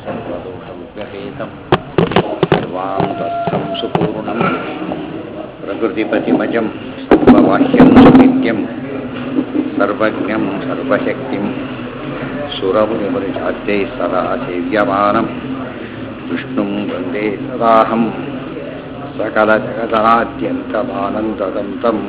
सर्वदोषमुपहेतं सर्वां तस्थं सुपूर्णं प्रकृतिपतिमजं सर्ववाह्यं सुनित्यं सर्वज्ञं सर्वशक्तिं सुरमुनिमृजाद्यैः सदा सेव्यमानं विष्णुं वन्दे सदाहं सकलजगदाद्यन्तमानन्ददन्तम्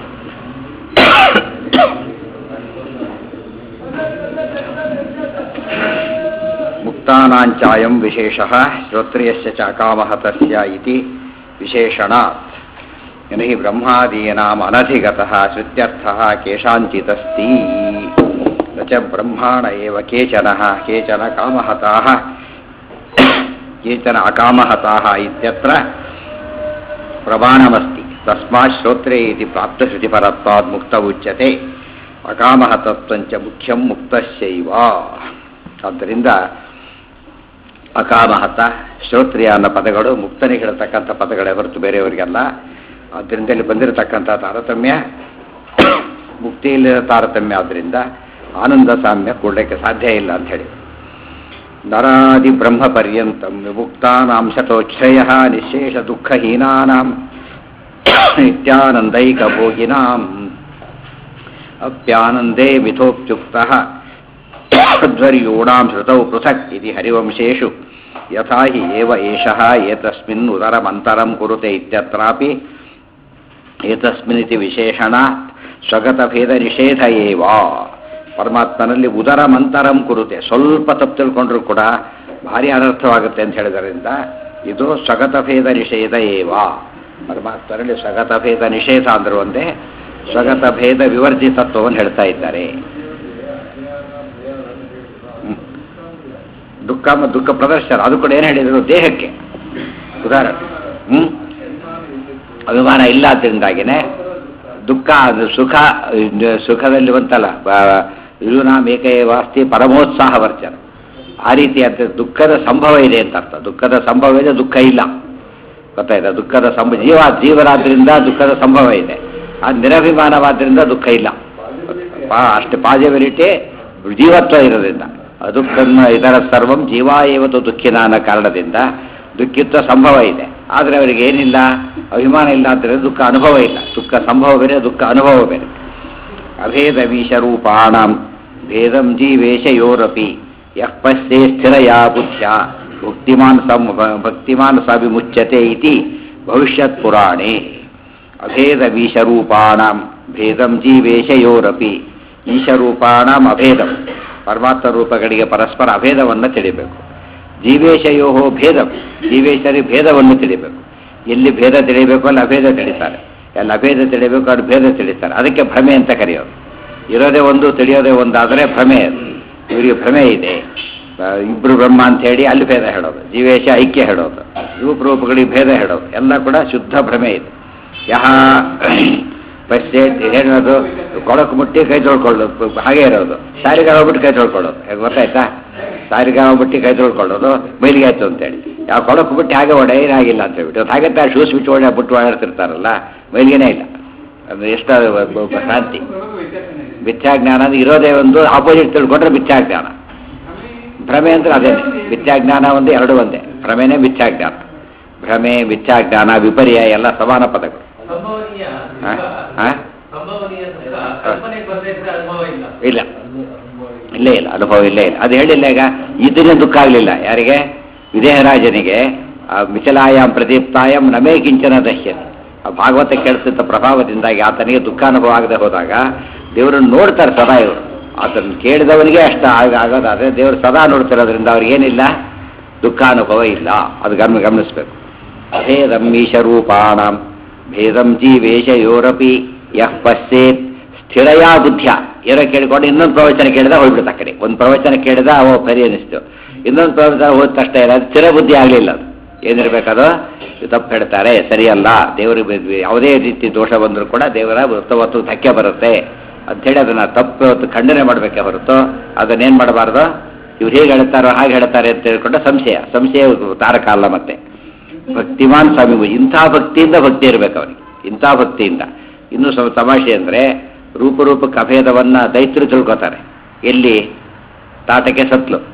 ಮುಕ್ತಾನಾಂಚಾಯಂ ವಿಶೇಷಃ ಶ್ರೋತ್ರಿಯಸ್ಯ ಚ ಕಾಮಃ ತಸ್ಯ ಇತಿ ವಿಶೇಷಣಾತ್ ನ ಹಿ ಬ್ರಹ್ಮಾದೀನಾಂ ಅನಧಿಗತಃ ಶ್ರುತ್ಯರ್ಥಃ ಕೇಷಾಂಚಿತಸ್ತಿ ನ ಚ ಬ್ರಹ್ಮಾಣ ಏವ ಕೇಚನಃ ಕೇಚನ ಕಾಮಹತಾಃ ಕೇಚನ ಅಕಾಮಹತಾಃ ಇತ್ಯತ್ರ ಪ್ರಮಾಣಮಸ್ತಿ ತಸ್ಮಾತ್ ಶ್ರೋತ್ರೇ ಇತಿ ಪ್ರಾಪ್ತಶ್ರುತಿಪರತ್ವಾದ್ ಮುಕ್ತ ಉಚ್ಯತೆ ಅಕಾಮಹತತ್ವಂಚ ಮುಖ್ಯಂ ಮುಕ್ತಸ್ಯೈವ ಆದ್ದರಿಂದ ಅಕಾಮಹತ ಶ್ರೋತ್ರಿಯ ಅನ್ನೋ ಪದಗಳು ಮುಕ್ತನಿಗೆ ಹೇಳ್ತಕ್ಕಂಥ ಪದಗಳೇ ಹೊರತು ಬೇರೆಯವರಿಗೆಲ್ಲ ಆದ್ದರಿಂದ ಇಲ್ಲಿ ಬಂದಿರತಕ್ಕಂಥ ತಾರತಮ್ಯ ಮುಕ್ತಿಯಲ್ಲಿ ತಾರತಮ್ಯ ಆದ್ದರಿಂದ ಆನಂದ ಸಾಮ್ಯ ಕೊಡಲಿಕ್ಕೆ ಸಾಧ್ಯ ಇಲ್ಲ ಅಂತ ಹೇಳಿ ನರಾದಿ ಬ್ರಹ್ಮ ಪರ್ಯಂತಂ ವಿಮುಕ್ತಾನಾಂ ಶತೋಚ್ಛಯ ನಿಶೇಷ ದುಃಖಹೀನಾನಾಂ ನಿತ್ಯಾನಂದೈಕ ಭೋಗಿನಾಂ ಅಪ್ಯಾನಂದೇ ಮಿಥೋಪ್ಯುಕ್ತಃ ಧ್ವರ್ಯೂಣಾಂ ಶ್ರುತೌ ಪೃಥಕ್ ಇತಿ ಹರಿವಂಶೇಷು ಯಥಾ ಹಿ ಏವ ಏಷಃ ಏತಸ್ಮಿನ್ ಉದರಮಂತರಂ ಕುರುತೆ ಇತ್ಯತ್ರಾಪಿ ಏತಸ್ಮಿನ್ನಿತಿ ವಿಶೇಷಣ ಸ್ವಗತಭೇದ ನಿಷೇಧ ಏವ ಪರಮಾತ್ಮನಲ್ಲಿ ಉದರಮಂತರಂ ಕುರುತೆ ಸ್ವಲ್ಪ ತಪ್ಪು ತಿಳ್ಕೊಂಡ್ರೂ ಕೂಡ ಭಾರಿ ಅನರ್ಥವಾಗುತ್ತೆ ಅಂತ ಹೇಳಿದ್ರಿಂದ ಇದು ಸ್ವಗತಭೇದ ನಿಷೇಧ ಏವ ಪರಮಾತ್ಮನಲ್ಲಿ ಸ್ವಗತಭೇದ ನಿಷೇಧ ಅಂದರು ಒಂದೇ ಸ್ವಗತಭೇದ ವಿವರ್ಜಿತತ್ವವನ್ನು ಹೇಳ್ತಾ ಇದ್ದಾರೆ ದುಃಖ ಮತ್ತು ದುಃಖ ಪ್ರದರ್ಶನ ಅದು ಕೂಡ ಏನು ಹೇಳಿದರು ದೇಹಕ್ಕೆ ಉದಾಹರಣೆ ಹ್ಞೂ ಅಭಿಮಾನ ಇಲ್ಲ ಅದರಿಂದಾಗಿನೇ ದುಃಖ ಅದು ಸುಖ ಸುಖದಲ್ಲಿ ಬಂತಲ್ಲ ಇದು ನಾಮ ಏಕೈವಾಸ್ತಿ ಪರಮೋತ್ಸಾಹ ವರ್ಚನ ಆ ರೀತಿ ಅಂತ ದುಃಖದ ಸಂಭವ ಇದೆ ಅಂತ ಅರ್ಥ ದುಃಖದ ಸಂಭವ ಇದೆ ದುಃಖ ಇಲ್ಲ ಗೊತ್ತಾಯ್ತಾ ದುಃಖದ ಸಂಭವ ಜೀವ ಜೀವರಾದ್ರಿಂದ ದುಃಖದ ಸಂಭವ ಇದೆ ಆ ನಿರಭಿಮಾನವಾದ್ರಿಂದ ದುಃಖ ಇಲ್ಲ ಅಷ್ಟು ಪಾಸಿಬಿಲಿಟಿ ಜೀವತ್ವ ಇರೋದ್ರಿಂದ ದುಃಖನ್ನ ಇದರ ಸರ್ವಂ ಜೀವ ಇವತ್ತು ದುಃಖಿನ ಅನ್ನೋ ಕಾರಣದಿಂದ ದುಃಖಿತ್ವ ಸಂಭವ ಇದೆ ಆದರೆ ಅವರಿಗೆ ಏನಿಲ್ಲ ಅಭಿಮಾನ ಇಲ್ಲ ಅಂದರೆ ದುಃಖ ಅನುಭವ ಇಲ್ಲ ದುಃಖ ಸಂಭವ ಬೇರೆ ದುಃಖ ಅನುಭವ ಬೇರೆ ಅಭೇದ ವೀಶರೂಪಾಣಂ ಭೇದಂ ಜೀವೇಶಯೋರಪಿ ಯಃ ಪಶ್ಯೇ ಸ್ಥಿರಯಾ ಬುದ್ಧ್ಯ ಭಕ್ತಿಮಾನ್ ಸಂ ಭಕ್ತಿಮಾನ್ ಸ ವಿಮುಚ್ಯತೆ ಇತಿ ಭವಿಷ್ಯತ್ ಪುರಾಣೇ ಅಭೇದ ವೀಶರೂಪಾಣಂ ಭೇದಂ ಜೀವೇಶಯೋರಪಿ ಈಶರೂಪಾಣಂ ಅಭೇದಂ ಪರಮಾತ್ಮ ರೂಪಗಳಿಗೆ ಪರಸ್ಪರ ಅಭೇದವನ್ನು ತಿಳಿಬೇಕು ಜೀವೇಶಯೋ ಭೇದ ಜೀವೇಶರಿ ಭೇದವನ್ನು ತಿಳಿಬೇಕು ಎಲ್ಲಿ ಭೇದ ತಿಳಿಬೇಕು ಅಲ್ಲಿ ಅಭೇದ ತಿಳಿತಾರೆ ಎಲ್ಲ ಅಭೇದ ತಿಳಿಬೇಕು ಅಲ್ಲಿ ಭೇದ ತಿಳಿತಾರೆ ಅದಕ್ಕೆ ಭ್ರಮೆ ಅಂತ ಕರೆಯೋದು ಇರೋದೇ ಒಂದು ತಿಳಿಯೋದೇ ಒಂದಾದರೆ ಭ್ರಮೆ ಇವರಿಗೆ ಭ್ರಮೆ ಇದೆ ಇಬ್ಬರು ಬ್ರಹ್ಮ ಅಂತ ಹೇಳಿ ಅಲ್ಲಿ ಭೇದ ಹೇಳೋದು ಜೀವೇಶ ಐಕ್ಯ ಹೇಳೋದು ರೂಪ ರೂಪಗಳಿಗೆ ಭೇದ ಹೇಳೋದು ಎಲ್ಲ ಕೂಡ ಶುದ್ಧ ಭ್ರಮೆ ಇದೆ ಯಹ ಪಶ್ಚೇ ಹೇಳೋದು ಕೊಳಕು ಮುಟ್ಟಿ ಕೈ ತೊಳ್ಕೊಳ್ಳೋದು ಹಾಗೆ ಇರೋದು ಸಾರಿಗೆ ಹೋಗ್ಬಿಟ್ಟು ಕೈ ತೊಳ್ಕೊಳ್ಳೋದು ಹೇಗೆ ಗೊತ್ತಾಯ್ತಾ ಸಾರಿಗೆ ಹೋಗ್ಬಿಟ್ಟು ಕೈ ತೊಳ್ಕೊಳ್ಳೋದು ಮೈಲಿಗೆ ಆಯ್ತು ಅಂತೇಳಿ ಯಾವ ಕೊಳಕು ಬಿಟ್ಟು ಹಾಗೆ ಓಡ ಏನಾಗಿಲ್ಲ ಅಂತ ಹೇಳ್ಬಿಟ್ಟು ಹಾಗೆ ತಾ ಶೂಸ್ ಬಿಟ್ಟು ಓಡ ಬಿಟ್ಟು ಓಡಾಡ್ತಿರ್ತಾರಲ್ಲ ಮೈಲಿಗೆನೇ ಇಲ್ಲ ಅದು ಎಷ್ಟು ಶಾಂತಿ ಮಿಥ್ಯಾಜ್ಞಾನ ಅಂದ್ರೆ ಇರೋದೇ ಒಂದು ಆಪೋಸಿಟ್ ತಿಳ್ಕೊಂಡ್ರೆ ಮಿಥ್ಯಾಜ್ಞಾನ ಭ್ರಮೆ ಅಂದ್ರೆ ಅದೇನೆ ಮಿಥ್ಯಾಜ್ಞಾನ ಒಂದು ಎರಡು ಒಂದೇ ಭ್ರಮೆನೇ ಮಿಥ್ಯಾಜ್ಞಾನ ಭ್ರಮೆ ಮಿಥ್ಯಾಜ್ಞಾನ ವಿಪರ್ಯ ಎಲ್ಲ ಸಮಾನ ಪದಗಳು ಇಲ್ಲ ಇಲ್ಲೇ ಇಲ್ಲ ಅನುಭವ ಇಲ್ಲೇ ಇಲ್ಲ ಅದು ಹೇಳಿಲ್ಲ ಈಗ ಇದನ್ನೇ ದುಃಖ ಆಗಲಿಲ್ಲ ಯಾರಿಗೆ ವಿದೇಹರಾಜನಿಗೆ ಮಿಚಲಾಯಾಮ್ ಪ್ರದೀಪ್ತಾಯಂ ನಮೇ ಕಿಂಚನ ದಶ್ಯತೆ ಆ ಭಾಗವತ ಕೇಳಿಸಿದ ಪ್ರಭಾವದಿಂದಾಗಿ ಆತನಿಗೆ ದುಃಖ ಅನುಭವ ಆಗದೆ ಹೋದಾಗ ದೇವರನ್ನು ನೋಡ್ತಾರೆ ಸದಾ ಇವರು ಆತನ ಕೇಳಿದವನಿಗೆ ಅಷ್ಟ ಆಗ ಆಗೋದಾದ್ರೆ ದೇವರು ಸದಾ ನೋಡ್ತಿರೋದ್ರಿಂದ ಅವ್ರಿಗೇನಿಲ್ಲ ದುಃಖ ಅನುಭವ ಇಲ್ಲ ಅದು ಗಮನ ಗಮನಿಸಬೇಕು ಅಭೇದಂ ಈಶರೂಪಾಣಂ ಭೇದಂ ಜೀವೇಶಯೋರಪಿ ಯಃ ಪಶ್ಚೇತ್ ಸ್ಥಿರಯಾ ಬುದ್ಧ್ಯ ಏನೋ ಕೇಳಿಕೊಂಡು ಇನ್ನೊಂದು ಪ್ರವಚನ ಕೇಳಿದ ಹೋಗ್ಬಿಡುತ್ತೆ ಆ ಕಡೆ ಒಂದು ಪ್ರವಚನ ಕೇಳಿದ ಓ ಪರಿ ಅನಿಸ್ತು ಇನ್ನೊಂದು ಪ್ರವಚನ ಹೋದ ತಕ್ಷಣ ಇಲ್ಲ ಅದು ಸ್ಥಿರ ಬುದ್ಧಿ ಆಗಲಿಲ್ಲ ಅದು ಏನಿರಬೇಕದು ತಪ್ಪು ಹೇಳ್ತಾರೆ ಸರಿಯಲ್ಲ ದೇವರಿಗೆ ಯಾವುದೇ ರೀತಿ ದೋಷ ಬಂದರೂ ಕೂಡ ದೇವರ ಹೊತ್ತು ಧಕ್ಕೆ ಬರುತ್ತೆ ಅಂಥೇಳಿ ಅದನ್ನು ತಪ್ಪು ಹೊತ್ತು ಖಂಡನೆ ಮಾಡಬೇಕೆ ಹೊರತು ಅದನ್ನೇನು ಮಾಡಬಾರ್ದು ಇವ್ರು ಹೇಗೆ ಹೇಳ್ತಾರೋ ಹಾಗೆ ಹೇಳ್ತಾರೆ ಅಂತ ಹೇಳ್ಕೊಂಡು ಸಂಶಯ ಸಂಶಯ ತಾರಕ ಅಲ್ಲ ಮತ್ತೆ ಭಕ್ತಿಮಾನ್ ಸ್ವಾಮಿ ಇಂಥ ಭಕ್ತಿಯಿಂದ ಭಕ್ತಿ ಇರಬೇಕು ಅವನಿಗೆ ಇಂಥ ಭಕ್ತಿಯಿಂದ ಇನ್ನೂ ಸ್ವಲ್ಪ ತಮಾಷೆ ಅಂದರೆ ರೂಪರೂಪಕ್ಕೆ ಅಭೇದವನ್ನು ದೈತ್ಯರು ತಿಳ್ಕೊತಾರೆ ಎಲ್ಲಿ ತಾಟಕ್ಕೆ ಸತ್ಲು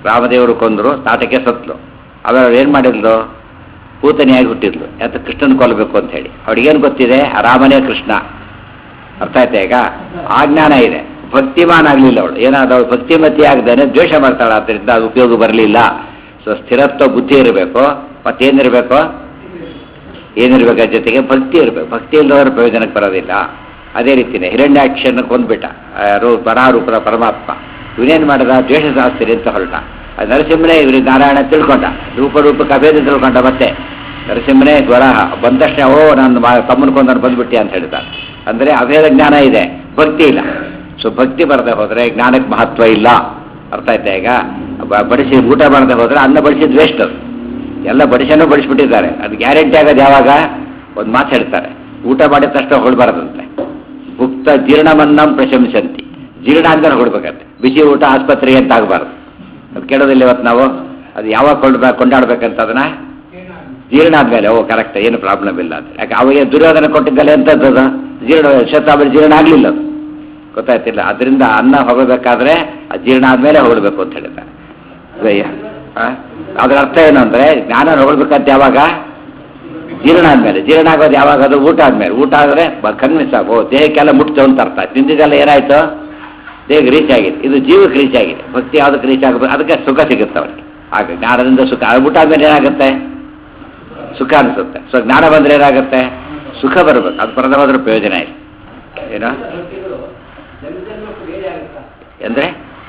ರಾಮದೇವರು ಕೊಂದರು ತಾಟಕ್ಕೆ ಸತ್ಲು ಆಮೇಲೆ ಅವ್ರು ಏನು ಮಾಡಿದ್ಲು ಪೂತನಿಯಾಗಿ ಹುಟ್ಟಿದ್ಲು ಯಾತ ಕೃಷ್ಣನ್ ಕೊಲ್ಲಬೇಕು ಅಂತ ಹೇಳಿ ಅವ್ರಿಗೇನು ಗೊತ್ತಿದೆ ಆ ರಾಮನೇ ಕೃಷ್ಣ ಅರ್ಥ ಆಯ್ತಾ ಈಗ ಆ ಜ್ಞಾನ ಇದೆ ಭಕ್ತಿಮಾನ್ ಆಗಲಿಲ್ಲ ಅವಳು ಏನಾದ್ರು ಅವಳು ಭಕ್ತಿಮತಿ ಆಗದೇನೆ ದ್ವೇಷ ಮಾಡ್ತಾಳೆ ಆದ್ದರಿಂದ ಅದು ಉಪಯೋಗ ಬರಲಿಲ್ಲ ಸೊ ಸ್ಥಿರತ್ವ ಬುದ್ಧಿ ಇರಬೇಕು ಮತ್ತೇನಿರಬೇಕು ಏನಿರ್ಬೇಕು ಅದ್ರ ಜೊತೆಗೆ ಭಕ್ತಿ ಇರಬೇಕು ಭಕ್ತಿ ಇಲ್ಲದವ್ರ ಪ್ರಯೋಜನಕ್ಕೆ ಬರೋದಿಲ್ಲ ಅದೇ ರೀತಿನೇ ಹಿರಣ್ಯಾಕ್ಷನ ಕೊಂದ್ಬಿಟ್ಟ ಯಾರು ಪರಾರೂಪದ ಪರಮಾತ್ಮ ಇವನೇನು ಮಾಡಿದ ದ್ವೇಷ ಶಾಸ್ತ್ರಿ ಅಂತ ಹೊರಟ ಅದು ನರಸಿಂಹನೇ ಇವ್ರಿಗೆ ನಾರಾಯಣ ತಿಳ್ಕೊಂಡ ರೂಪ ರೂಪಕ್ಕೆ ಅಭೇದ ತಿಳ್ಕೊಂಡ ಮತ್ತೆ ನರಸಿಂಹನೇ ವರಾಹ ಬಂದ ತಕ್ಷಣ ಓ ನಾನು ತಮ್ಮನ ಕೊಂದನು ಬಂದ್ಬಿಟ್ಟಿ ಅಂತ ಹೇಳ್ತಾರೆ ಅಂದರೆ ಅಭೇದ ಜ್ಞಾನ ಇದೆ ಭಕ್ತಿ ಇಲ್ಲ ಸೊ ಭಕ್ತಿ ಬರದೆ ಹೋದರೆ ಜ್ಞಾನಕ್ಕೆ ಮಹತ್ವ ಇಲ್ಲ ಅರ್ಥ ಆಯ್ತಾ ಈಗ ಬ- ಬಡಿಸಿ ಊಟ ಮಾಡದೆ ಹೋದರೆ ಅನ್ನ ಬಡಿಸಿದ ವೇಸ್ಟ್ ಅದು ಎಲ್ಲ ಬಡಿಸನೂ ಬಡಿಸ್ಬಿಟ್ಟಿದ್ದಾರೆ ಅದು ಗ್ಯಾರಂಟಿ ಆಗೋದು ಯಾವಾಗ ಒಂದು ಮಾತು ಹೇಳ್ತಾರೆ ಊಟ ಮಾಡಿದ ತಕ್ಷಣ ಹೊಳ್ಬಾರ್ದಂತೆ ಭುಕ್ತ ಜೀರ್ಣಮನ್ನಂ ಪ್ರಶಂಸಂತಿ ಜೀರ್ಣ ಅಂದ್ರೆ ಹೊಡ್ಬೇಕಂತೆ ಬಿಸಿ ಊಟ ಆಸ್ಪತ್ರೆಗೆ ಅಂತ ಆಗಬಾರ್ದು ಅದು ಕೇಳೋದಿಲ್ಲ ಇವತ್ತು ನಾವು ಅದು ಯಾವಾಗ ಕೊಂಡ್ಬೇಕು ಕೊಂಡಾಡ್ಬೇಕಂತ ಅದನ್ನ ಜೀರ್ಣ ಆದ್ಮೇಲೆ ಓ ಕರೆಕ್ಟ್ ಏನು ಪ್ರಾಬ್ಲಮ್ ಇಲ್ಲ ಅಂತ ಯಾಕೆ ಅವಾಗ ದುರ್ಯೋಧನ ಕೊಟ್ಟಿದ್ದಲ್ಲ ಎಂಥದ್ದು ಅದು ಜೀರ್ಣ ಶತಾಬಲಿ ಜೀರ್ಣ ಆಗಲಿಲ್ಲ ಅದು ಗೊತ್ತಾಯ್ತಿಲ್ಲ ಅದರಿಂದ ಅನ್ನ ಹೊಗಬೇಕಾದ್ರೆ ಅದು ಜೀರ್ಣ ಆದ್ಮೇಲೆ ಹೊಗಳ್ಬೇಕು ಅಂತ ಹೇಳಿದ್ದಾರೆ ಅಯ್ಯ ಆ? ಅದರ ಅರ್ಥ ಏನು ಅಂದ್ರೆ ಜ್ಞಾನ ಹೊಗಳ್ಬೇಕಂತ ಯಾವಾಗ ಜೀರ್ಣ ಆದ್ಮೇಲೆ ಜೀರ್ಣ ಆಗೋದು ಯಾವಾಗ ಅದು ಊಟ ಆದ್ಮೇಲೆ ಊಟ ಆದರೆ ಕನ್ವಿನ್ಸ್ ಆಗೋ ದೇಹಕ್ಕೆಲ್ಲ ಮುಟ್ತು ಅಂತ ಅರ್ಥ ತಿಂದಿದ್ದೆಲ್ಲ ಏನಾಯ್ತು ದೇಹಕ್ಕೆ ರೀಚ್ ಆಗಿದೆ ಇದು ಜೀವಕ್ಕೆ ರೀಚ್ ಆಗಿದೆ ಭಕ್ತಿ ಯಾವುದಕ್ಕೆ ರೀಚ್ ಆಗಬೇಕು ಅದಕ್ಕೆ ಸುಖ ಸಿಗುತ್ತೆ ಅವ್ರಿಗೆ ಆಗ ಜ್ಞಾನದಿಂದ ಸುಖ ಅದು ಊಟ ಆದ್ಮೇಲೆ ಏನಾಗುತ್ತೆ ಸುಖ ಅನಿಸುತ್ತೆ ಸೊ ಜ್ಞಾನ ಬಂದ್ರೆ ಏನಾಗುತ್ತೆ ಸುಖ ಬರಬೇಕು ಅದು ಬರದ ಹೋದ್ರೆ ಪ್ರಯೋಜನ ಇಲ್ಲ ಏನೋ ಅಂದ್ರೆ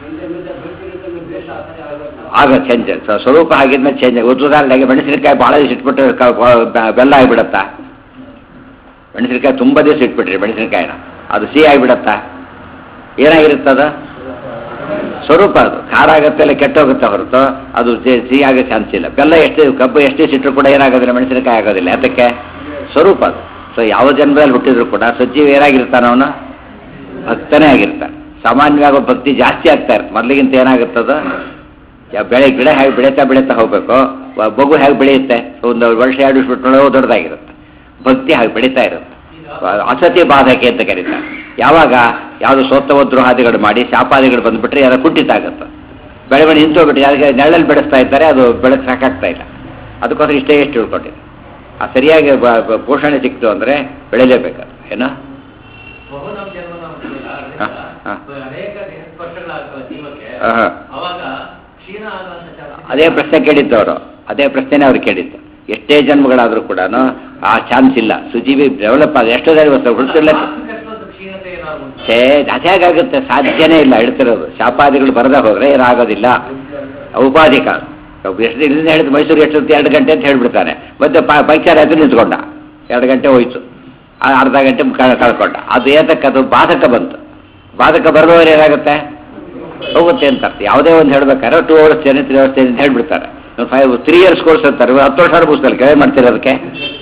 ಆಗ ಚೇಂಜ್ ಸೊ ಸ್ವರೂಪ ಆಗಿದ್ಮೇಲೆ ಚೇಂಜ್ ಆಗಿ ಉದಾಹರಣೆಗೆ ಮೆಣಸಿನಕಾಯಿ ಭಾಳ ದಿವಸ ಇಟ್ಬಿಟ್ರೆ ಕ- ಬ- ಬೆಲ್ಲ ಆಗಿಬಿಡತ್ತಾ ಮೆಣಸಿನಕಾಯಿ ತುಂಬ ದಿವಸ ಇಟ್ಬಿಟ್ರಿ ಮೆಣಸಿನಕಾಯಿನ ಅದು ಸಿಹಿ ಆಗಿಬಿಡತ್ತಾ ಏನಾಗಿರುತ್ತದ ಸ್ವರೂಪ ಅದು ಖಾರ ಆಗತ್ತೆ ಇಲ್ಲ ಕೆಟ್ಟೋಗುತ್ತೆ ಹೊರತು ಅದು ಜೆ- ಸಿಹಿ ಆಗೋ ಚಾನ್ಸ್ ಇಲ್ಲ ಬೆಲ್ಲ ಎಷ್ಟು ಕಬ್ಬು ಎಷ್ಟು ದಿವಸ ಇಟ್ಟರು ಕೂಡ ಏನಾಗೋದಿಲ್ಲ ಮೆಣಸಿನಕಾಯಿ ಆಗೋದಿಲ್ಲ ಯಾತಕ್ಕೆ ಸ್ವರೂಪ ಅದು ಸೊ ಯಾವ ಜನ್ಮದಲ್ಲಿ ಹುಟ್ಟಿದ್ರು ಕೂಡ ಸಜ್ಜೀವಿ ಏನಾಗಿರ್ತಾನ ಅವನು ಭಕ್ತನೇ ಆಗಿರ್ತಾನೆ ಸಾಮಾನ್ಯವಾಗಿ ಒಬ್ಬ ಭಕ್ತಿ ಜಾಸ್ತಿ ಆಗ್ತಾ ಇರುತ್ತೆ ಮೊದಲಿಗಿಂತ ಏನಾಗುತ್ತದ ಯಾ- ಬೆಳೆ ಗಿಡ ಹೇಗೆ ಬೆಳೀತಾ ಬೆಳೀತಾ ಹೋಗ್ಬೇಕು ವ- ಮಗು ಹೇಗೆ ಬೆಳೆಯುತ್ತೆ ಒಂದು ವರ್ಷ ಎರಡು ವರ್ಷ ಬಿಟ್ಟು ದೊಡ್ಡದಾಗಿರುತ್ತೆ ಭಕ್ತಿ ಹಾಗೆ ಬೆಳೀತಾ ಇರುತ್ತೆ ವ- ಅಸತಿ ಬಾಧಕೆ ಅಂತ ಕರೀತಾರೆ ಯಾವಾಗ ಯಾವುದು ಸೋತ್ತವ ದ್ರೋಹಾದಿಗಳು ಮಾಡಿ ಶಾಪಾದಿಗಳು ಬಂದ್ಬಿಟ್ರೆ ಯಾರು ಕುಂಠಿತ ಆಗುತ್ತೆ ಬೆಳೆ ಬೆಳೆ ನಿಂತೋಗ್ಬಿಟ್ಟು ಯಾರಿಗೆ ನೆರಳಲ್ಲಿ ಬೆಳೆಸ್ತಾ ಇದ್ದಾರೆ ಅದು ಬೆಳೆದು ಸಾಕಾಗ್ತಾ ಇಲ್ಲ ಅದಕ್ಕೋಸ್ಕರ ಇಷ್ಟೇ ಎಷ್ಟು ತಿಳ್ಕೊಂಡಿದೆ ಆ ಸರಿಯಾಗಿ ಬ- ಬ- ಪೋಷಣೆ ಸಿಕ್ತು ಅಂದರೆ ಬೆಳೆಯಲೇಬೇಕು ಏನೋ ಬಹುನಂ ಜನ್ಮನ ಅಂತೀವಲ್ಲ, ಹಾ, ಅದರಿಂದ ಹಾ. ಅನೇಕ ದೇಹ ಸ್ಪರ್ಶಗಳಾಗ್ತವೆ ಜೀವಕ್ಕೆ ಆಹಾ. ಅವಾಗ ಕ್ಷೀಣ ಆಗುವಂತ ಚಾನ್ಸಸ್ ಅದೇ ಪ್ರಶ್ನೆ ಕೇಳಿದ್ದು ಅವರು ಅದೇ ಪ್ರಶ್ನೆನೇ ಅವ್ರು ಕೇಳಿದ್ದು ಎಷ್ಟೇ ಜನ್ಮಗಳಾದರೂ ಕೂಡ ಆ ಚಾನ್ಸ್ ಇಲ್ಲ ಸುಜೀವಿ ಡೆವಲಪ್ ಆಗ ಎಷ್ಟೋ ಜನ ಇವತ್ತು ಹುಡುಕಿಲ್ಲ ಅಷ್ಟೊಂದು ಕ್ಷೀಣತೆ ಏನಾದ್ರು ಉಂಟಾ? ಛೇ ಅದು ಹೇಗಾಗುತ್ತೆ ಸಾಧ್ಯನೇ ಇಲ್ಲ ಹೇಳ್ತಿರೋದು ಶಾಪಾದಿಗಳು ಬರದೇ ಹೋದ್ರೆ ಏನಾಗೋದಿಲ್ಲ ಉಪಾಧಿಕ ಎಷ್ಟು ಇಲ್ಲಿಂದ ಹೇಳಿದ್ದು ಮೈಸೂರು ಎಷ್ಟೊತ್ತು ಎರಡು ಗಂಟೆ ಅಂತ ಹೇಳ್ಬಿಡ್ತಾನೆ ಮತ್ತೆ ಪ- ಪಂಕ್ಚರ್ ಆಯ್ತು ನಿಂತ್ಕೊಂಡ ಎರಡು ಗಂಟೆ ಹೋಯ್ತು ಆ ಅರ್ಧ ಗಂಟೆ ಕ- ಕಳ್ಕೊಂಡ ಅದು ಏತಕ್ಕೆ ಅದು ಬಾಧಕ ಬಂತು ಬಾಧಕ ಬರದವ್ರು ಏನಾಗುತ್ತೆ ಹೋಗುತ್ತೆ ಅಂತ ಅರ್ಥ ಯಾವುದೇ ಒಂದು ಹೇಳ್ಬೇಕಾದ್ರೆ two hours ten three hours ಅಂತ ಹೇಳ್ಬಿಡ್ತಾರೆ ಫೈವ್ ತ್ರೀ ಇಯರ್ಸ್ ಕೋರ್ಸ್ ಅಂತಾರೆ ಹತ್ತು ವರ್ಷ ಮುಗಿಸ್ತಾರೆ ಕೆಳಗೆ ಮಾಡ್ತೀರ ಅದಕ್ಕೆ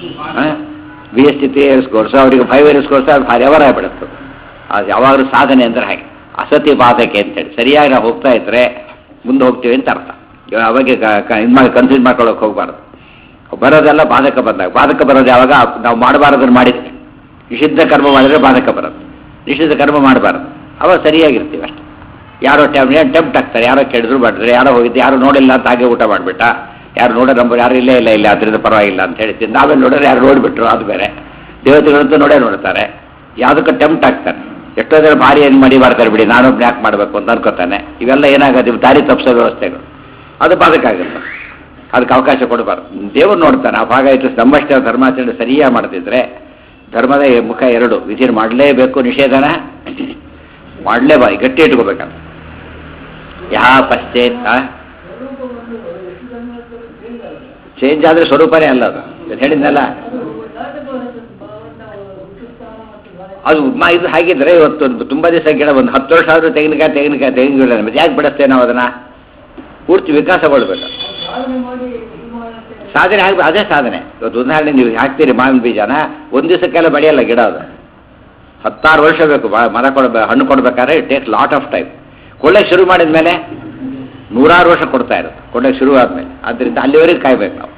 B S T three years course ಅವರಿಗೆ ಫೈವ್ ಇಯರ್ಸ್ ಕೋರ್ಸ್ ಅದು ಫಾರ್ ಎವರ್ ಆಗಿಬಿಡುತ್ತೆ ಅದು ಯಾವಾಗಲೂ ಸಾಧನೆ ಅಂದ್ರೆ ಹಾಗೆ ಅಸತಿ ಬಾಧಕೆ ಅಂತೇಳಿ ಸರಿಯಾಗಿ ನಾವು ಹೋಗ್ತಾ ಇದ್ರೆ ಮುಂದೆ ಹೋಗ್ತೀವಿ ಅಂತ ಅರ್ಥ ಇವಾಗ ಅವಾಗ ಇದು ಮಾಡಿ ಕನ್ಫ್ಯೂಸ್ ಮಾಡ್ಕೊಳ್ಳೋಕೆ ಹೋಗ್ಬಾರ್ದು ಬರೋದೆಲ್ಲ ಬಾಧಕ ಬಂದಾಗ ಬಾಧಕ ಬರೋದು ಯಾವಾಗ ನಾವು ಮಾಡಬಾರದನ್ನು ಮಾಡಿದ್ರೆ ನಿಷಿದ್ಧ ಕರ್ಮ ಮಾಡಿದ್ರೆ ಬಾಧಕ ಬರೋದು ನಿಷಿದ್ಧ ಕರ್ಮ ಮಾಡಬಾರ್ದು ಅವಾಗ ಸರಿಯಾಗಿರ್ತೀವಿ ಅಷ್ಟೇ ಯಾರೋ ಟೈಮ್ ಟೆಂಪ್ಟ್ ಆಗ್ತಾರೆ ಯಾರೋ ಕೇಳಿದ್ರು ಮಾಡಿದ್ರೆ ಯಾರೋ ಹೋಗಿದ್ದು ಯಾರು ನೋಡಿಲ್ಲ ಅಂತ ಹಾಗೆ ಊಟ ಮಾಡಿಬಿಟ್ಟ ಯಾರು ನೋಡೋ ನಂಬರ್ ಯಾರು ಇಲ್ಲೇ ಇಲ್ಲ ಇಲ್ಲ ಅದರಿಂದ ಪರವಾಗಿಲ್ಲ ಅಂತ ಹೇಳಿ ತಿಂದು ಆಮೇಲೆ ನೋಡಿದ್ರೆ ಯಾರು ನೋಡಿಬಿಟ್ರು ಅದು ಬೇರೆ ದೇವತೆಗಳಂತೂ ನೋಡೇ ನೋಡ್ತಾರೆ ಯಾವುದಕ್ಕೂ ಟೆಂಪ್ಟ್ ಆಗ್ತಾರೆ ಎಷ್ಟೋ ಜನ ಭಾರಿ ಏನು ಮಾಡಿ ಮಾಡ್ತಾರೆ ಬಿಡಿ ನಾನೊಬ್ರು ಯಾಕೆ ಮಾಡಬೇಕು ಅಂತ ಅನ್ಕೋತಾನೆ ಇವೆಲ್ಲ ಏನಾಗುತ್ತೆ ಇವು ದಾರಿ ತಪ್ಪಿಸೋ ವ್ಯವಸ್ಥೆಗಳು ಅದು ಬಾಧಕಾಗುತ್ತೆ ಅದಕ್ಕೆ ಅವಕಾಶ ಕೊಡಬಾರ್ದು ದೇವರು ನೋಡ್ತಾನೆ ಆ ಭಾಗ ಇಟ್ಟು ನಮ್ಮಷ್ಟೇ ಧರ್ಮಾಚರಣೆ ಸರಿಯಾಗಿ ಮಾಡ್ತಿದ್ರೆ ಧರ್ಮದ ಮುಖ ಎರಡು ವಿಧಿ ಮಾಡಲೇಬೇಕು ನಿಷೇಧನ ಮಾಡಲೇಬಾರಿ ಗಟ್ಟಿ ಇಟ್ಕೋಬೇಕಂತ ಯಾ ಪಶ್ಚೇತ್ ಚೇಂಜ್ ಆದ್ರೆ ಸ್ವರೂಪನೇ ಅಲ್ಲ ಅದು ಇವತ್ತು ಹೇಳಿದ್ನಲ್ಲ ಅದು ಮ- ಇದು ಹಾಗಿದ್ರೆ ಇವತ್ತು ಒಂದು ತುಂಬಾ ದಿವಸ ಗಿಡ ಒಂದು ಹತ್ತು ವರ್ಷ ಆದ್ರೂ ತೆಂಗಿನಕಾಯಿ ತೆಂಗಿನಕಾಯಿ ತೆಂಗಿನ ಗಿಡ ಮತ್ತೆ ಯಾಕೆ ಬಿಡುತ್ತೆ ನಾವು ಅದನ್ನ ಪೂರ್ತಿ ವಿಕಾಸಗೊಳ್ಬೇಕು ಸಾಧನೆ ಆಗ್ಬೇಕು ಅದೇ ಸಾಧನೆ ಇವತ್ತು ಉದಾಹರಣೆ ನೀವು ಹಾಕ್ತೀರಿ ಮಾವಿನ ಬೀಜನ ಒಂದು ದಿವಸಕ್ಕೆಲ್ಲ ಬೆಳೆಯಲ್ಲ ಗಿಡ ಅದು ಹತ್ತಾರು ವರ್ಷ ಬೇಕು ಬ- ಮರ ಕೊಡ್ಬೇಕು ಹಣ್ಣು ಕೊಡ್ಬೇಕಾದ್ರೆ it takes lot of time ಕೊಳ್ಳಕ್ಕೆ ಶುರು ಮಾಡಿದ ಮೇಲೆ ನೂರಾರು ವರ್ಷ ಕೊಡ್ತಾ ಇರುತ್ತೆ ಕೊಳ್ಳಕ್ಕೆ ಶುರು ಆದ್ಮೇಲೆ ಆದ್ದರಿಂದ ಅಲ್ಲಿವರೆಗೆ ಕಾಯ್ಬೇಕು ನಾವು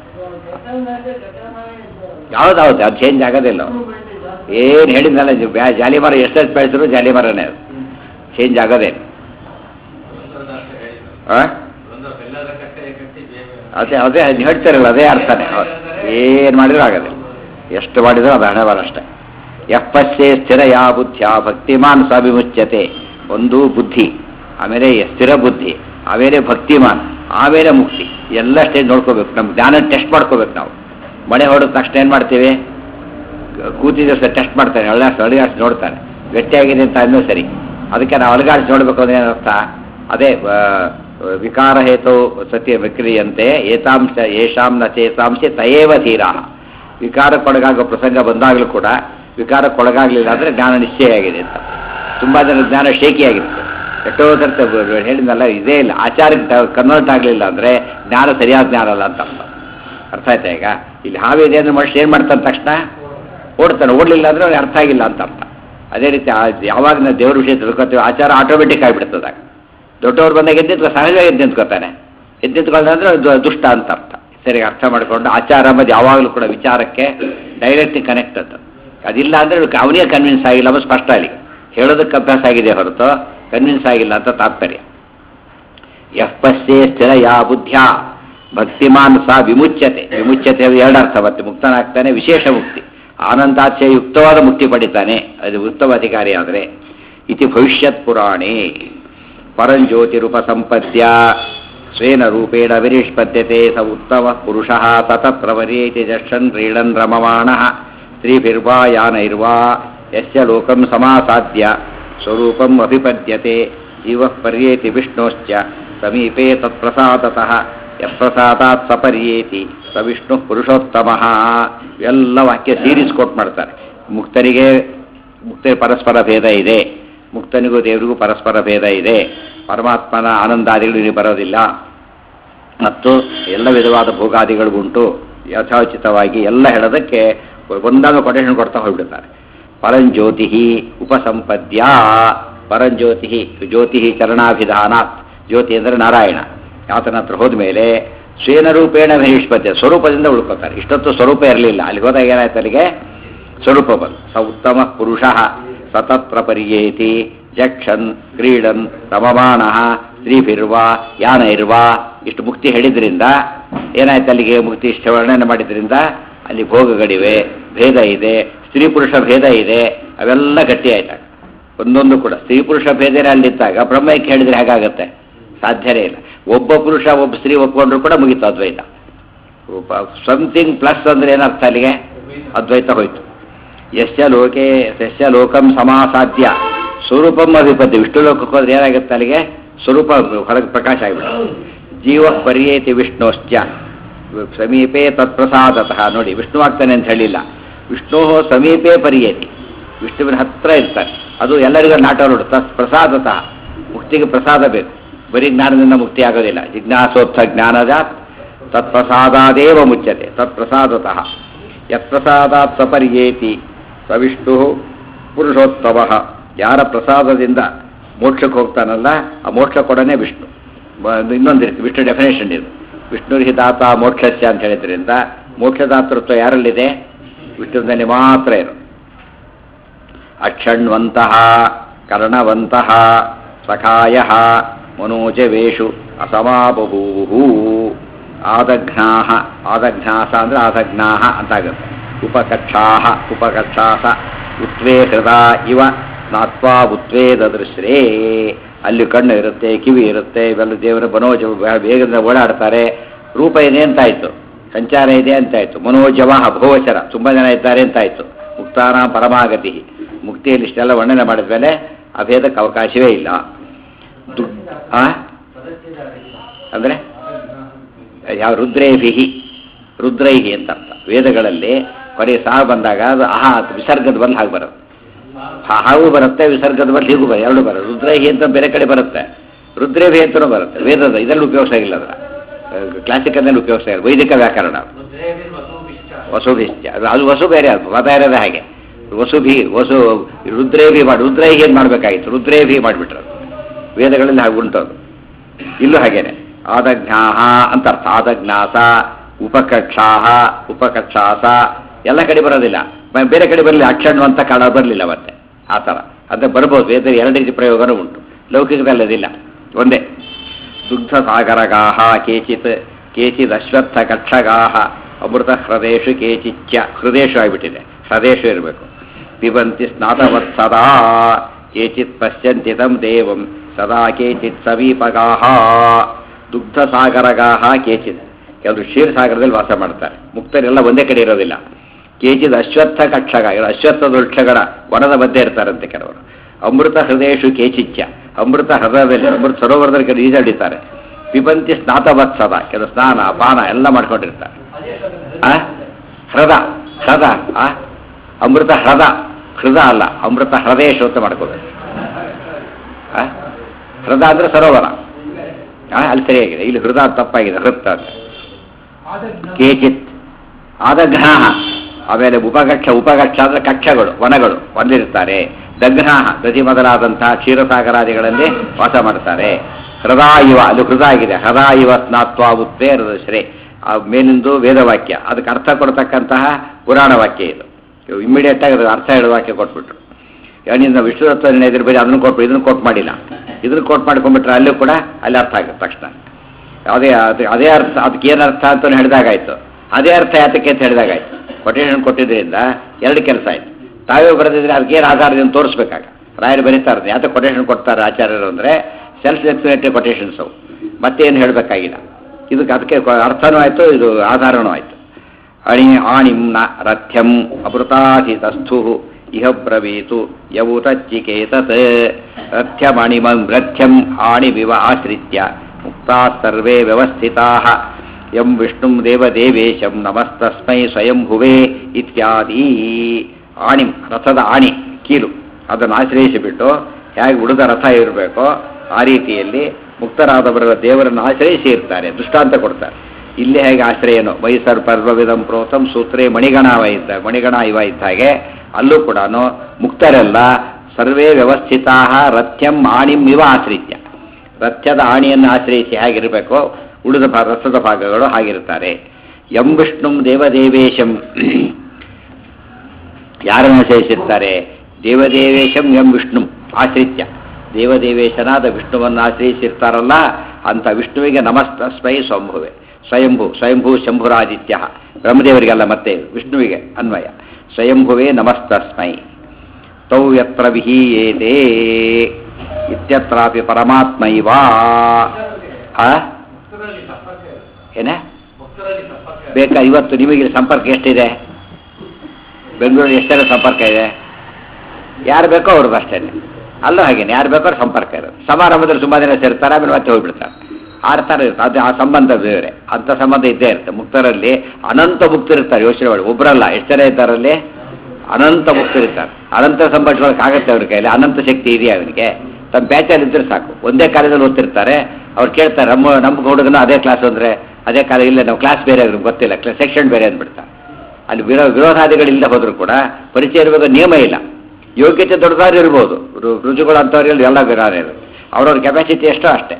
ಯಾವ್ದಾವ್ದು ಅದು ಚೇಂಜ್ ಆಗೋದಿಲ್ಲ ಏನು ಹೇಳಿದ್ನಲ್ಲ ನೀವು ಬ್ಯಾ- ಜಾಲಿ ಮರ ಎಷ್ಟೆಷ್ಟು ಬೆಳೆಸಿದ್ರು ಜಾಲಿ ಮರನೇ ಅದು ಚೇಂಜ್ ಆಗೋದೇ ಇಲ್ಲ. ಪುರಂದರದಾಸರು ಹೇಳಿದ್ರು. ಆ? ಪುರಂದರ ಕಟ್ಟೆ ಕಟ್ಟಿ ಬೇರೆ ಅದೇ ಅದೇ ಅದ್ ಹೇಳ್ತಾರಲ್ಲ ಅದೇ ಅರ್ಥನೇ ಏನು ಮಾಡಿದ್ರು ಆಗೋದಿಲ್ಲ ಎಷ್ಟು ಮಾಡಿದ್ರು ಅದು ಹಣೆ ಬರ ಅಷ್ಟೇ ಎಪ್ಪಸ್ಸೆ ಸ್ಥಿರ ಯಾ ಬುದ್ಧಿಯ ಭಕ್ತಿಮಾನ್ ಸವಿಮುಚ್ಯತೆ ಒಂದು ಬುದ್ಧಿ ಆಮೇಲೆ ಸ್ಥಿರ ಬುದ್ಧಿ ಆಮೇಲೆ ಭಕ್ತಿಮಾನ್ ಆಮೇಲೆ ಮುಕ್ತಿ ಎಲ್ಲ ಸ್ಟೇಜ್ ನೋಡ್ಕೋಬೇಕು ನಮ್ಮ ಜ್ಞಾನ ಟೆಸ್ಟ್ ಮಾಡ್ಕೋಬೇಕು ನಾವು ಮಳೆ ಹೊಡೆದ ತಕ್ಷಣ ಏನು ಮಾಡ್ತೀವಿ ಕೂತಿದ್ರೆ ಸರ್ ಟೆಸ್ಟ್ ಮಾಡ್ತಾನೆ ಅಳ್ಳಾಡ್ಸಿ ಅಳಗಾಡ್ಸಿ ನೋಡ್ತಾನೆ ಗಟ್ಟಿಯಾಗಿದೆ ಅಂತ ಅಂದ್ರೂ ಸರಿ ಅದಕ್ಕೆ ನಾವು ಅಳಗಾಡ್ಸಿ ನೋಡಬೇಕು ಅಂದ್ರೆ ಏನರ್ಥ ಅದೇ ಆ, ವಿಕಾರ ಹೇತು ಸತ್ಯ ವಿಕ್ರಿಯಂತೆ ಏತಾಂಶ ಏಷಾಂನ ಚೇತಾಂಶ ತಯೇವ ಧೀರಾ ವಿಕಾರಕ್ಕೊಳಗಾಗೋ ಪ್ರಸಂಗ ಬಂದಾಗಲೂ ಕೂಡ ವಿಕಾರಕ್ಕೊಳಗಾಗಲಿಲ್ಲ ಅಂದರೆ ಜ್ಞಾನ ನಿಶ್ಚಯ ಆಗಿದೆ ಅಂತ ತುಂಬ ಜನ ಜ್ಞಾನ ಶೇಕಿಯಾಗಿರುತ್ತೆ ಎಷ್ಟೋ ಸರ್ತ ಹೇಳಿದ್ನಲ್ಲ ಇದೇ ಇಲ್ಲ ಆಚಾರಕ್ಕೆ ಕನ್ವರ್ಟ್ ಆಗಲಿಲ್ಲ ಅಂದರೆ ಜ್ಞಾನ ಸರಿಯಾದ ಜ್ಞಾನ ಅಲ್ಲ ಅಂತ ಅರ್ಥ ಅರ್ಥ ಆಯ್ತಾ ಈಗ ಇಲ್ಲಿ ಹಾವಿದೆ ಅಂದ್ರೆ ಮನುಷ್ಯ ಏನು ಮಾಡ್ತಾನೆ ತಕ್ಷಣ ಓಡ್ತಾನೆ ಓಡಲಿಲ್ಲ ಅಂದರೆ ಅವ್ನಿಗೆ ಅರ್ಥ ಆಗಿಲ್ಲ ಅಂತ ಅರ್ಥ ಅದೇ ರೀತಿ ಆ- ಯಾವಾಗ ನಾವು ದೇವ್ರ ವಿಷಯ ತಿಳ್ಕೊತೀವಿ ಆಚಾರ ಆಟೋಮೆಟಿಕ್ ಆಗಿಬಿಡ್ತದಾಗ ದೊಡ್ಡವ್ರು ಬಂದಾಗ ಎದ್ದಿತ್ತು ಸಹಜವಾಗಿ ಎದ್ದು ನಿಂತ್ಕೋತಾನೆ ಎದ್ದು ನಿಂತ್ಕೊಂಡ್ರೆ ಅಂದ್ರೆ ಅದು ದುಷ್ಟ ಅಂತ ಅರ್ಥ ಸರಿ ಅರ್ಥ ಮಾಡಿಕೊಂಡು ಆಚಾರ ಮತ್ತು ಯಾವಾಗಲೂ ಕೂಡ ವಿಚಾರಕ್ಕೆ ಡೈರೆಕ್ಟ್ ಕನೆಕ್ಟ್ ಅಂತ ಅದಿಲ್ಲ ಅಂದರೆ ಅವನಿಗೆ ಕನ್ವಿನ್ಸ್ ಆಗಿಲ್ಲ ಅನ್ನೋದು ಸ್ಪಷ್ಟ ಅಲ್ಲಿ ಹೇಳೋದಕ್ಕೆ ಅಭ್ಯಾಸ ಆಗಿದೆ ಹೊರತು ಕನ್ವಿನ್ಸ್ ಆಗಿಲ್ಲ ಅಂತ ತಾತ್ಪರ್ಯ ಯಃ ಪಶ್ಯೇ ಸ್ಥಿರ ಯಾ ಬುದ್ಧ್ಯ ಭಕ್ತಿಮಾನ್ ಸಾ ವಿಮುಚ್ಯತೆ ವಿಮುಚ್ಯತೆ ಅದು ಎರಡು ಅರ್ಥ ಬರುತ್ತೆ ಮುಕ್ತನಾಗ್ತಾನೆ ವಿಶೇಷ ಮುಕ್ತಿ ಆನಂದಾಚೆ ಯುಕ್ತವಾದ ಮುಕ್ತಿ ಪಡಿತಾನೆ ಅದು ಉತ್ತಮ ಅಧಿಕಾರಿ ಆದರೆ ಇತಿ ಭವಿಷ್ಯತ್ ಪುರಾಣೇ ಪರಂಜ್ಯೋತಿರುಪ ಸಂಪದ್ಯ ಸ್ವೇನ ರೂಪೇಣ ವಿನಿಷ್ಪದ್ಯತೆ ಸ ಉತ್ತಮ ಪುರುಷ ಸತತ್ರ ವರೇತಿ ಜಕ್ಷನ್ ಕ್ರೀಡನ್ ರಮಮಾಣ ಸ್ತ್ರೀಭಿರ್ವಾ ಯಾನೈರ್ವಾ ಯಸ್ಯ ಲೋಕಂ ಸಮಾಸಾದ್ಯ ಸ್ವರೂಪಂ ಅಭಿಪದ್ಯತೆ ಜೀವ ಪರ್ಯೇತಿ ವಿಷ್ಣೋಶ್ಚ ಸಮೀಪೆ ತತ್ಪ್ರಸಾದತಃ ಯತ್ಪ್ರಸಾದಾತ್ ಸಪರ್ಯೇತಿ ಸ ವಿಷ್ಣು ಪುರುಷೋತ್ತಮ ಎಲ್ಲ ವಾಕ್ಯ ಸೀರೀಸ್ ಕೋಟ್ ಮಾಡ್ತಾರೆ ಮುಕ್ತರಿಗೆ ಮುಕ್ತ ಪರಸ್ಪರ ಭೇದ ಇದೆ ಮುಕ್ತನಿಗೂ ದೇವರಿಗೂ ಪರಸ್ಪರ ಭೇದ ಇದೆ ಪರಮಾತ್ಮನ ಆನಂದಾದಿಗಳು ಇಲ್ಲಿ ಬರೋದಿಲ್ಲ ಮತ್ತು ಎಲ್ಲ ವಿಧವಾದ ಭೋಗಾದಿಗಳಿಗುಂಟು ಯಥೋಚಿತವಾಗಿ ಎಲ್ಲ ಹೇಳೋದಕ್ಕೆ ಒಂದಾದ ಕೊಟೇಶನ್ ಕೊಡ್ತಾ ಹೋಗ್ಬಿಡ್ತಾರೆ ಪರಂಜ್ಯೋತಿ ಉಪಸಂಪದ್ಯ ಪರಂಜ್ಯೋತಿ ಜ್ಯೋತಿ ಚರಣಾಭಿಧಾನಾತ್ ಜ್ಯೋತಿ ಅಂದರೆ ನಾರಾಯಣ ಆತನ ಹತ್ರ ಹೋದ್ಮೇಲೆ ಸ್ವೇನ ರೂಪೇಣ ವಿನಿಷ್ಪತ್ಯ ಸ್ವರೂಪದಿಂದ ಉಳ್ಕೋತಾರೆ ಇಷ್ಟೊತ್ತು ಸ್ವರೂಪ ಇರಲಿಲ್ಲ ಅಲ್ಲಿ ಹೋದಾಗ ಏನಾಯ್ತು ಅಲ್ಲಿಗೆ ಸ್ವರೂಪ ಬಂದು ಸ ಉತ್ತಮ ಪುರುಷ ಸತತ್ರ ಪರ್ಯೇತಿ ಜಕ್ಷನ್ ಕ್ರೀಡನ್ ರಮಮಾಣ ಸ್ತ್ರೀಭಿರ್ವಾ ಯಾನ ಇರ್ವಾ ಇಷ್ಟು ಮುಕ್ತಿ ಹೇಳಿದ್ರಿಂದ ಏನಾಯ್ತು ಅಲ್ಲಿಗೆ ಮುಕ್ತಿ ಇಷ್ಟ ವರ್ಣನೆ ಮಾಡಿದ್ರಿಂದ ಅಲ್ಲಿ ಭೋಗಗಳಿವೆ ಭೇದ ಇದೆ ಸ್ತ್ರೀ ಪುರುಷ ಭೇದ ಇದೆ ಅವೆಲ್ಲ ಗಟ್ಟಿ ಆಯ್ತಾಗ ಒಂದೊಂದು ಕೂಡ ಸ್ತ್ರೀ ಪುರುಷ ಭೇದನೇ ಅಲ್ಲಿದ್ದಾಗ ಬ್ರಹ್ಮಕ್ಕೆ ಹೇಳಿದ್ರೆ ಹೇಗಾಗತ್ತೆ ಸಾಧ್ಯನೇ ಇಲ್ಲ ಒಬ್ಬ ಪುರುಷ ಒಬ್ಬ ಸ್ತ್ರೀ ಒಪ್ಕೊಂಡ್ರು ಕೂಡ ಮುಗೀತು ಅದ್ವೈತ ಸಮಥಿಂಗ್ ಪ್ಲಸ್ ಅಂದ್ರೆ ಏನರ್ಥ ಅಲ್ಲಿಗೆ ಅದ್ವೈತ ಹೋಯ್ತು ಯಶ್ಯ ಲೋಕೆ ಯಶ್ಯ ಲೋಕಂ ಸಮಾಸಾಧ್ಯ ಸ್ವರೂಪಂ ಅಭಿಪದ್ಯ ವಿಷ್ಣು ಲೋಕಕ್ಕೆ ಹೋದ್ರೆ ಏನಾಗುತ್ತೆ ಅಲ್ಲಿಗೆ ಸ್ವರೂಪ ಹೊರಗೆ ಪ್ರಕಾಶ ಆಗಿಬಿಡುತ್ತೆ ಜೀವ ಪರ್ಯೇತಿ ವಿಷ್ಣೋಶ್ಚ ಸಮೀಪೆ ತತ್ಪ್ರಸಾದತಃ ನೋಡಿ ವಿಷ್ಣು ಆಗ್ತಾನೆ ಅಂತ ಹೇಳಿಲ್ಲ ವಿಷ್ಣು ಸಮೀಪೆ ಪರ್ಯೇತಿ ವಿಷ್ಣುವಿನ ಹತ್ರ ಇರ್ತಾನೆ ಅದು ಎಲ್ಲರಿಗೂ ನಾಟ ನೋಡು ತತ್ ಪ್ರಸಾದತಃ ಮುಕ್ತಿಗೆ ಪ್ರಸಾದ ಬೇಕು ಬರೀ ಜ್ಞಾನದಿಂದ ಮುಕ್ತಿ ಆಗೋದಿಲ್ಲ ಜಿಜ್ಞಾಸೋತ್ಥ ಜ್ಞಾನದ ತತ್ಪ್ರಸಾದಾದೇವ ಮುಚ್ಯತೆ ತತ್ಪ್ರಸಾದತಃ ಯತ್ಪ್ರಸಾದಾತ್ ಸಪರ್ಯೇತಿ ಸ ವಿಷ್ಣು ಪುರುಷೋತ್ತಮ ಯಾರ ಪ್ರಸಾದದಿಂದ ಮೋಕ್ಷಕ್ಕೆ ಹೋಗ್ತಾನಲ್ಲ ಆ ಮೋಕ್ಷ ಕೊಡನೆ ವಿಷ್ಣು ಬ- ಇನ್ನೊಂದು ರೀತಿ ವಿಷ್ಣು ಡೆಫಿನೇಷನ್ ಇದು ವಿಷ್ಣುರಿಹಿ ದಾತ ಮೋಕ್ಷಸ್ಯ ಅಂತ ಹೇಳಿದ್ರಿಂದ ಮೋಕ್ಷದಾತೃತ್ವ ಯಾರಲ್ಲಿದೆ ವಿಷ್ಣುವಿನಲ್ಲಿ ಮಾತ್ರ ಇರು ಅಕ್ಷಣ್ವಂತಹ ಕರ್ಣವಂತಹ ಸಖಾಯ ಮನೋಜವೇಷು ಅಸಮಾಬಭೂವು ಆದಘ್ನಾಹ ಆದಘ್ನಾಸ ಅಂದರೆ ಆದಘ್ನಾಹ ಅಂತಾಗುತ್ತೆ ಉಪಕಕ್ಷಾಹ ಉಪಕಕ್ಷಾಸ ಉತ್ವೇ ಹೃದ ಇವ ಸ್ನಾತ್ವಾ ಉತ್ವೇದ ದೃಶ್ರೇ ಅಲ್ಲಿ ಕಣ್ಣು ಇರುತ್ತೆ ಕಿವಿ ಇರುತ್ತೆ ಇವೆಲ್ಲ ದೇವರ ಮನೋಜ ಬೇಗದಿಂದ ಓಡಾಡ್ತಾರೆ ರೂಪ ಇದೆ ಅಂತಾಯ್ತು ಸಂಚಾರ ಇದೆ ಅಂತಾಯ್ತು ಮನೋಜವ ಭೋವಚರ ತುಂಬ ಜನ ಇದ್ದಾರೆ ಅಂತಾಯ್ತು ಮುಕ್ತಾನ ಪರಮಾಗತಿ ಮುಕ್ತಿಯಲ್ಲಿ ಇಷ್ಟೆಲ್ಲ ವರ್ಣನೆ ಮಾಡಿದ ಮೇಲೆ ಅಭೇದಕ್ಕೆ ಅವಕಾಶವೇ ಇಲ್ಲ ದು ಆ? ಅಂದ್ರೆ ಯಾವ ರುದ್ರೇಭಿಹಿ ರುದ್ರೈಹಿ ಅಂತ ಅರ್ಥ ವೇದಗಳಲ್ಲಿ ಕೊನೆ ಸಹ ಬಂದಾಗ ಅದು ಆಹಾ ಅಂತ ವಿಸರ್ಗದ ಬಲ್ಲಿ ಹಾಗೆ ಬರುತ್ತೆ ಹಾ- ಹಾವು ಬರುತ್ತೆ ವಿಸರ್ಗದ ಬಲ್ಲಿ ಹೀಗೂ ಬರುತ್ತೆ ಎರಡು ಬರುತ್ತೆ ರುದ್ರೈಹಿ ಅಂತ ಬೇರೆ ಕಡೆ ಬರುತ್ತೆ ರುದ್ರೇಭಿ ಅಂತಲೂ ಬರುತ್ತೆ ವೇದದ ಇದರಲ್ಲಿ ಉಪಯೋಗಿಸ ಇಲ್ಲ ಅದರ ಕ್ಲಾಸಿಕಲ್ನಲ್ಲಿ ಉಪಯೋಗಿಸ್ತಾ ಇಲ್ಲ ವೈದಿಕ ವ್ಯಾಕರಣ ವಸುಭಿಶ್ಚ ಅದು ಅದು ವಸು ಬೇರೆ ಅದು ಮತ ಇರೋದೇ ಹಾಗೆ ವಸುಭಿ ವಸು ರುದ್ರೇಭಿ ಮಾಡಿ ರುದ್ರೈಹಿ ಏನು ಮಾಡಬೇಕಾಗಿತ್ತು ರುದ್ರೇಭಿ ಮಾಡಿಬಿಟ್ರು ವೇದಗಳಲ್ಲಿ ಹಾಗೆ ಉಂಟು ಅದು ಇಲ್ಲೂ ಹಾಗೇನೆ ಆದಜ್ಞಾಹ ಅಂತ ಅರ್ಥ ಆದಜ್ಞಾಸ ಉಪಕಕ್ಷಾಹ ಉಪಕಕ್ಷಾಸ ಎಲ್ಲ ಕಡೆ ಬರೋದಿಲ್ಲ ಬ- ಬೇರೆ ಕಡೆ ಬರಲಿ ಅಕ್ಷಣ್ಣು ಅಂತ ಕಾಳ ಬರಲಿಲ್ಲ ಮತ್ತೆ ಆ ಥರ ಅದೇ ಬರ್ಬೋದು ವೇದ ಎರಡು ರೀತಿ ಪ್ರಯೋಗನೂ ಉಂಟು ಲೌಕಿಕದಲ್ಲಿ ಅದಿಲ್ಲ ಒಂದೇ ದುಗ್ಧಸಾಗರಗಾಹ ಕೇಚಿತ್ ಕೇಚಿದ್ ಅಶ್ವತ್ಥಕಕ್ಷಗಾಹ ಅಮೃತ ಹೃದಯೇಶು ಕೇಚಿಚ್ಚ ಹೃದಯೇಶು ಆಗಿಬಿಟ್ಟಿದೆ ಹೃದಯೇಶು ಇರಬೇಕು ಪಿಬಂತಿ ಸ್ನಾತವತ್ ಸದಾ ಕೇಚಿತ್ ಪಶ್ಯಂತಿ ತಂ ದೇವಂ ಸದಾ ಕೇಚಿತ್ ಸಮೀಪಗಾಹ ದುಗ್ಧಸಾಗರಗಾಹ ಕೇಚಿತ್ ಕೆಲವರು ಕ್ಷೀರಸಾಗರದಲ್ಲಿ ವಾಸ ಮಾಡ್ತಾರೆ ಮುಕ್ತರೆಲ್ಲ ಒಂದೇ ಕಡೆ ಇರೋದಿಲ್ಲ ಕೇಚಿದ್ ಅಶ್ವತ್ಥ ಕಕ್ಷಗ ಇವರು ಅಶ್ವತ್ಥ ವೃಕ್ಷಗಳ ವನದ ಮಧ್ಯೆ ಇರ್ತಾರಂತೆ ಕೆಲವರು ಅಮೃತ ಹೃದಯೇಶು ಕೇಚಿಚ್ಚ ಅಮೃತ ಹೃದಯದಲ್ಲಿ ಅಮೃತ ಸರೋವರದಲ್ಲಿ ಕೆಲವರು ಈಜಾಡಿದ್ದಾರೆ ಪಿಬಂತಿ ಸ್ನಾತವತ್ಸದ ಕೆಲವು ಸ್ನಾನ ಪಾನ ಎಲ್ಲ ಮಾಡ್ಕೊಂಡಿರ್ತಾರೆ ಆ? ಹೃದ ಹೃದ ಆ? ಅಮೃತ ಹೃದ ಹೃದ ಅಲ್ಲ ಅಮೃತ ಹೃದಯೇಶು ಅಂತ ಮಾಡ್ಕೋಬೇಕು ಆ? ಹೃದ ಅಂದ್ರೆ ಸರೋವರ ಆ, ಅಲ್ಲಿ ಸರಿಯಾಗಿದೆ ಇಲ್ಲಿ ಹೃದ ತಪ್ಪಾಗಿದೆ ಹೃತ್ ಅಂತ ಕೇಚಿತ್ ಆದಘ್ನಾಹ ಆಮೇಲೆ ಉಪಕಕ್ಷ ಉಪಕಕ್ಷ ಅಂದ್ರೆ ಕಕ್ಷಗಳು ವನಗಳು ಒಂದಿರ್ತಾರೆ ದಘ್ನಾಹ ನದಿ ಮೊದಲಾದಂತಹ ಕ್ಷೀರಸಾಗರಾದಿಗಳಲ್ಲಿ ವಾಸ ಮಾಡ್ತಾರೆ ಹೃದಾ ಇವ ಅದು ಹೃದಯ ಆಗಿದೆ ಹೃದಾ ಇವ ಸ್ನಾತ್ವ ಉತ್ತೇ ಹೃದಶ್ರೇ ಆ ಮೇಲಿಂದು ವೇದವಾಕ್ಯ ಅದಕ್ಕೆ ಅರ್ಥ ಕೊಡ್ತಕ್ಕಂತಹ ಪುರಾಣ ವಾಕ್ಯ ಇದು ಇಮ್ಮಿಡಿಯೇಟ್ ಆಗಿ ಅದು ಅರ್ಥ ಹೇಳುವ ವಾಕ್ಯ ಕೊಟ್ಬಿಟ್ರು ಏನಿಂದ ವಿಷ್ಣು ತತ್ವ ಇದ್ರ ಬರೀ ಅದನ್ನು ಕೊಟ್ಟು ಇದನ್ನು ಕೋಟ್ ಮಾಡಿಲ್ಲ ಇದನ್ನು ಕೋಟ್ ಮಾಡ್ಕೊಂಡ್ಬಿಟ್ರೆ ಅಲ್ಲೂ ಕೂಡ ಅಲ್ಲಿ ಅರ್ಥ ಆಗುತ್ತೆ ತಕ್ಷಣ ಅದೇ ಅದು ಅದೇ ಅರ್ಥ ಅದಕ್ಕೆ ಏನು ಅರ್ಥ ಅಂತ ಹೇಳಿದಾಗಾಯ್ತು ಅದೇ ಅರ್ಥ ಯಾತಕ್ಕೆ ಅಂತ ಹೇಳಿದಾಗಾಯ್ತು ಕೊಟೇಶನ್ ಕೊಟ್ಟಿದ್ರಿಂದ ಎರಡು ಕೆಲಸ ಆಯ್ತು ತಾವೇ ಬರೆದಿದ್ರೆ ಅದಕ್ಕೆ ಏನು ಆಧಾರದಿಂದ ತೋರಿಸ್ಬೇಕಾಗ ರಾಯರು ಬರೀತಾರೆ ಯಾತಕ್ಕೆ ಕೊಟೇಶನ್ ಕೊಡ್ತಾರೆ ಆಚಾರ್ಯರು ಅಂದರೆ ಸೆಲ್ಫ್ ಎಕ್ಸ್ಪ್ಲೇಟರಿ ಕೊಟೇಶನ್ಸ್ ಅವು ಮತ್ತೇನು ಹೇಳಬೇಕಾಗಿಲ್ಲ ಇದಕ್ಕೆ ಅದಕ್ಕೆ ಕೊ- ಅರ್ಥನೂ ಆಯಿತು ಇದು ಆಧಾರನೂ ಆಯಿತು ಅಣಿ ಆಣಿಂನ ರಥ್ಯಂ ಅಮೃತಾಧಿತಸ್ಥು ಇಹ ಬ್ರವೀತು ಯವುತಚ್ಚಿಕೇತತ್ ರಥ್ಯಮಣಿಮಂ ರಥ್ಯಂ ಆಣಿವಿವ ಆಶ್ರಿತ್ಯ ಮುಕ್ತಾ ಸರ್ವೇ ವ್ಯವಸ್ಥಿತಾಃ ಯಂ ವಿಷ್ಣುಂ ದೇವದೇವೇಶಂ ನಮಸ್ತಸ್ಮೈ ಸ್ವಯಂಭುವೇ ಇತ್ಯಾದಿ ಆಣಿಂ ರಥದ ಆಣಿ ಕೀಲು ಅದನ್ನು ಆಶ್ರಯಿಸಿಬಿಟ್ಟು ಹೇಗೆ ಉಳಿದ ರಥ ಇರಬೇಕೋ ಆ ರೀತಿಯಲ್ಲಿ ಮುಕ್ತರಾದವರ ದೇವರನ್ನು ಆಶ್ರಯಿಸಿ ಇರ್ತಾರೆ ದೃಷ್ಟಾಂತ ಕೊಡ್ತಾರೆ ಇಲ್ಲಿ ಹೇಗೆ ಆಶ್ರಯನು ಮೈಸರ್ ಪರ್ವವಿದಂ ಪ್ರೋತಂ ಸೂತ್ರೇ ಮಣಿಗಣವ ಇದ್ದ ಮಣಿಗಣ ಇವ ಇದ್ದ ಹಾಗೆ ಅಲ್ಲೂ ಕೂಡ ಮುಕ್ತರೆಲ್ಲ ಸರ್ವೇ ವ್ಯವಸ್ಥಿತಾ ರಥ್ಯಂ ಆಣಿಂ ಇವ ಆಶ್ರಿತ್ಯ ರಥ್ಯದ ಆಣಿಯನ್ನು ಆಶ್ರಯಿಸಿ ಹೇಗಿರಬೇಕೋ ಉಳಿದ ಭಾ ರಥದ ಭಾಗಗಳು ಹಾಗಿರ್ತಾರೆ ಎಂ ವಿಷ್ಣುಂ ದೇವದೇವೇಶಂ ಯಾರನ್ನು ಆಶ್ರಯಿಸಿರ್ತಾರೆ ದೇವದೇವೇಶಂ ಎಂ ವಿಷ್ಣು ಆಶ್ರಿತ್ಯ ದೇವದೇವೇಶನಾದ ವಿಷ್ಣುವನ್ನು ಆಶ್ರಯಿಸಿರ್ತಾರಲ್ಲ ಅಂತ ವಿಷ್ಣುವಿಗೆ ನಮಸ್ತಸ್ಮೈ ಸ್ವಯಂಭುವೆ ಸ್ವಯಂಭು ಸ್ವಯಂಭೂ ಶಂಭುರಾದಿತ್ಯ ಬ್ರಹ್ಮದೇವರಿಗಲ್ಲ ಮತ್ತೆ ವಿಷ್ಣುವಿಗೆ ಅನ್ವಯ ಸ್ವಯಂಭುವೇ ನಮಸ್ತಸ್ಮೈ ತೌ ಯತ್ರ ವಿಹೀಯೇತೆ ಇತ್ಯತ್ರಾಪಿ ಪರಮಾತ್ಮೈವ ಆ? ಭಕ್ತರಲ್ಲಿ ಸಂಪರ್ಕ ಇದೆ. ಏನೇ ಭಕ್ತರಲ್ಲಿ ಸಂಪರ್ಕ ಇದೆ. ಬೇಕಾ ಇವತ್ತು ನಿಮಗೆ ಸಂಪರ್ಕ ಎಷ್ಟಿದೆ ಬೆಂಗಳೂರು ಎಷ್ಟೆಲ್ಲ ಸಂಪರ್ಕ ಇದೆ ಯಾರು ಬೇಕೋ ಅವ್ರದ್ದು ಅಷ್ಟೇ ಅಲ್ಲೂ ಹಾಗೇನೆ ಯಾರು ಬೇಕೋ ಅವ್ರ ಸಂಪರ್ಕ ಇರೋದು ಸಮಾರಂಭದಲ್ಲಿ ತುಂಬ ಜನ ಸೇರ್ತಾರೆ ಆಮೇಲೆ ಮತ್ತೆ ಹೋಗ್ಬಿಡ್ತಾರೆ ಆ ಥರ ಇರುತ್ತೆ ಅದು ಆ ಸಂಬಂಧ ಬೇರೆ ಅಂಥ ಸಂಬಂಧ ಇದ್ದೇ ಇರುತ್ತೆ ಮುಕ್ತರಲ್ಲಿ ಅನಂತ ಮುಕ್ತರಿರ್ತಾರೆ ಯೋಚನೆ ಮಾಡಿ ಒಬ್ಬರಲ್ಲ ಎಷ್ಟು ಜನ ಇದ್ದಾರಲ್ಲಿ ಅನಂತ ಮುಕ್ತರಿರ್ತಾರೆ ಅನಂತ ಸಂಭಾಷಣೆಗೆ ಆಗುತ್ತೆ ಅವ್ರ ಕೈಯಲ್ಲಿ ಅನಂತ ಶಕ್ತಿ ಇದೆಯಾ ಅವನಿಗೆ ತಮ್ಮ ಬ್ಯಾಚಲ್ಲಿ ಇದ್ರೆ ಸಾಕು ಒಂದೇ ಕಾಲೇಜಲ್ಲಿ ಓದ್ತಿರ್ತಾರೆ ಅವ್ರು ಕೇಳ್ತಾರೆ ನಮ್ಮ ನಮ್ಮ ಹುಡುಗನ ಅದೇ ಕ್ಲಾಸ್ ಅಂದರೆ ಅದೇ ಕಾಲ ಇಲ್ಲ ನಾವು ಕ್ಲಾಸ್ ಬೇರೆ ಆದ್ರೆ ಗೊತ್ತಿಲ್ಲ ಕ್ಲಾಸ್ ಸೆಕ್ಷನ್ ಬೇರೆ ಅಂದ್ಬಿಡ್ತಾರೆ ಅಲ್ಲಿ ವಿರೋ ವಿರೋಧಾದಿಗಳಿಲ್ಲದೆ ಹೋದರೂ ಕೂಡ ಪರಿಚಯ ಇರುವಾಗ ನಿಯಮ ಇಲ್ಲ ಯೋಗ್ಯತೆ ದೊಡ್ಡದಾದ್ರು ಇರ್ಬೋದು ರು- ರುಜುಗಳು ಅಂಥವ್ರಿಗೆ ಎಲ್ಲ ವಿರಾನ ಇರೋದು ಅವ್ರವ್ರ ಕೆಪಾಸಿಟಿ ಎಷ್ಟೋ ಅಷ್ಟೇ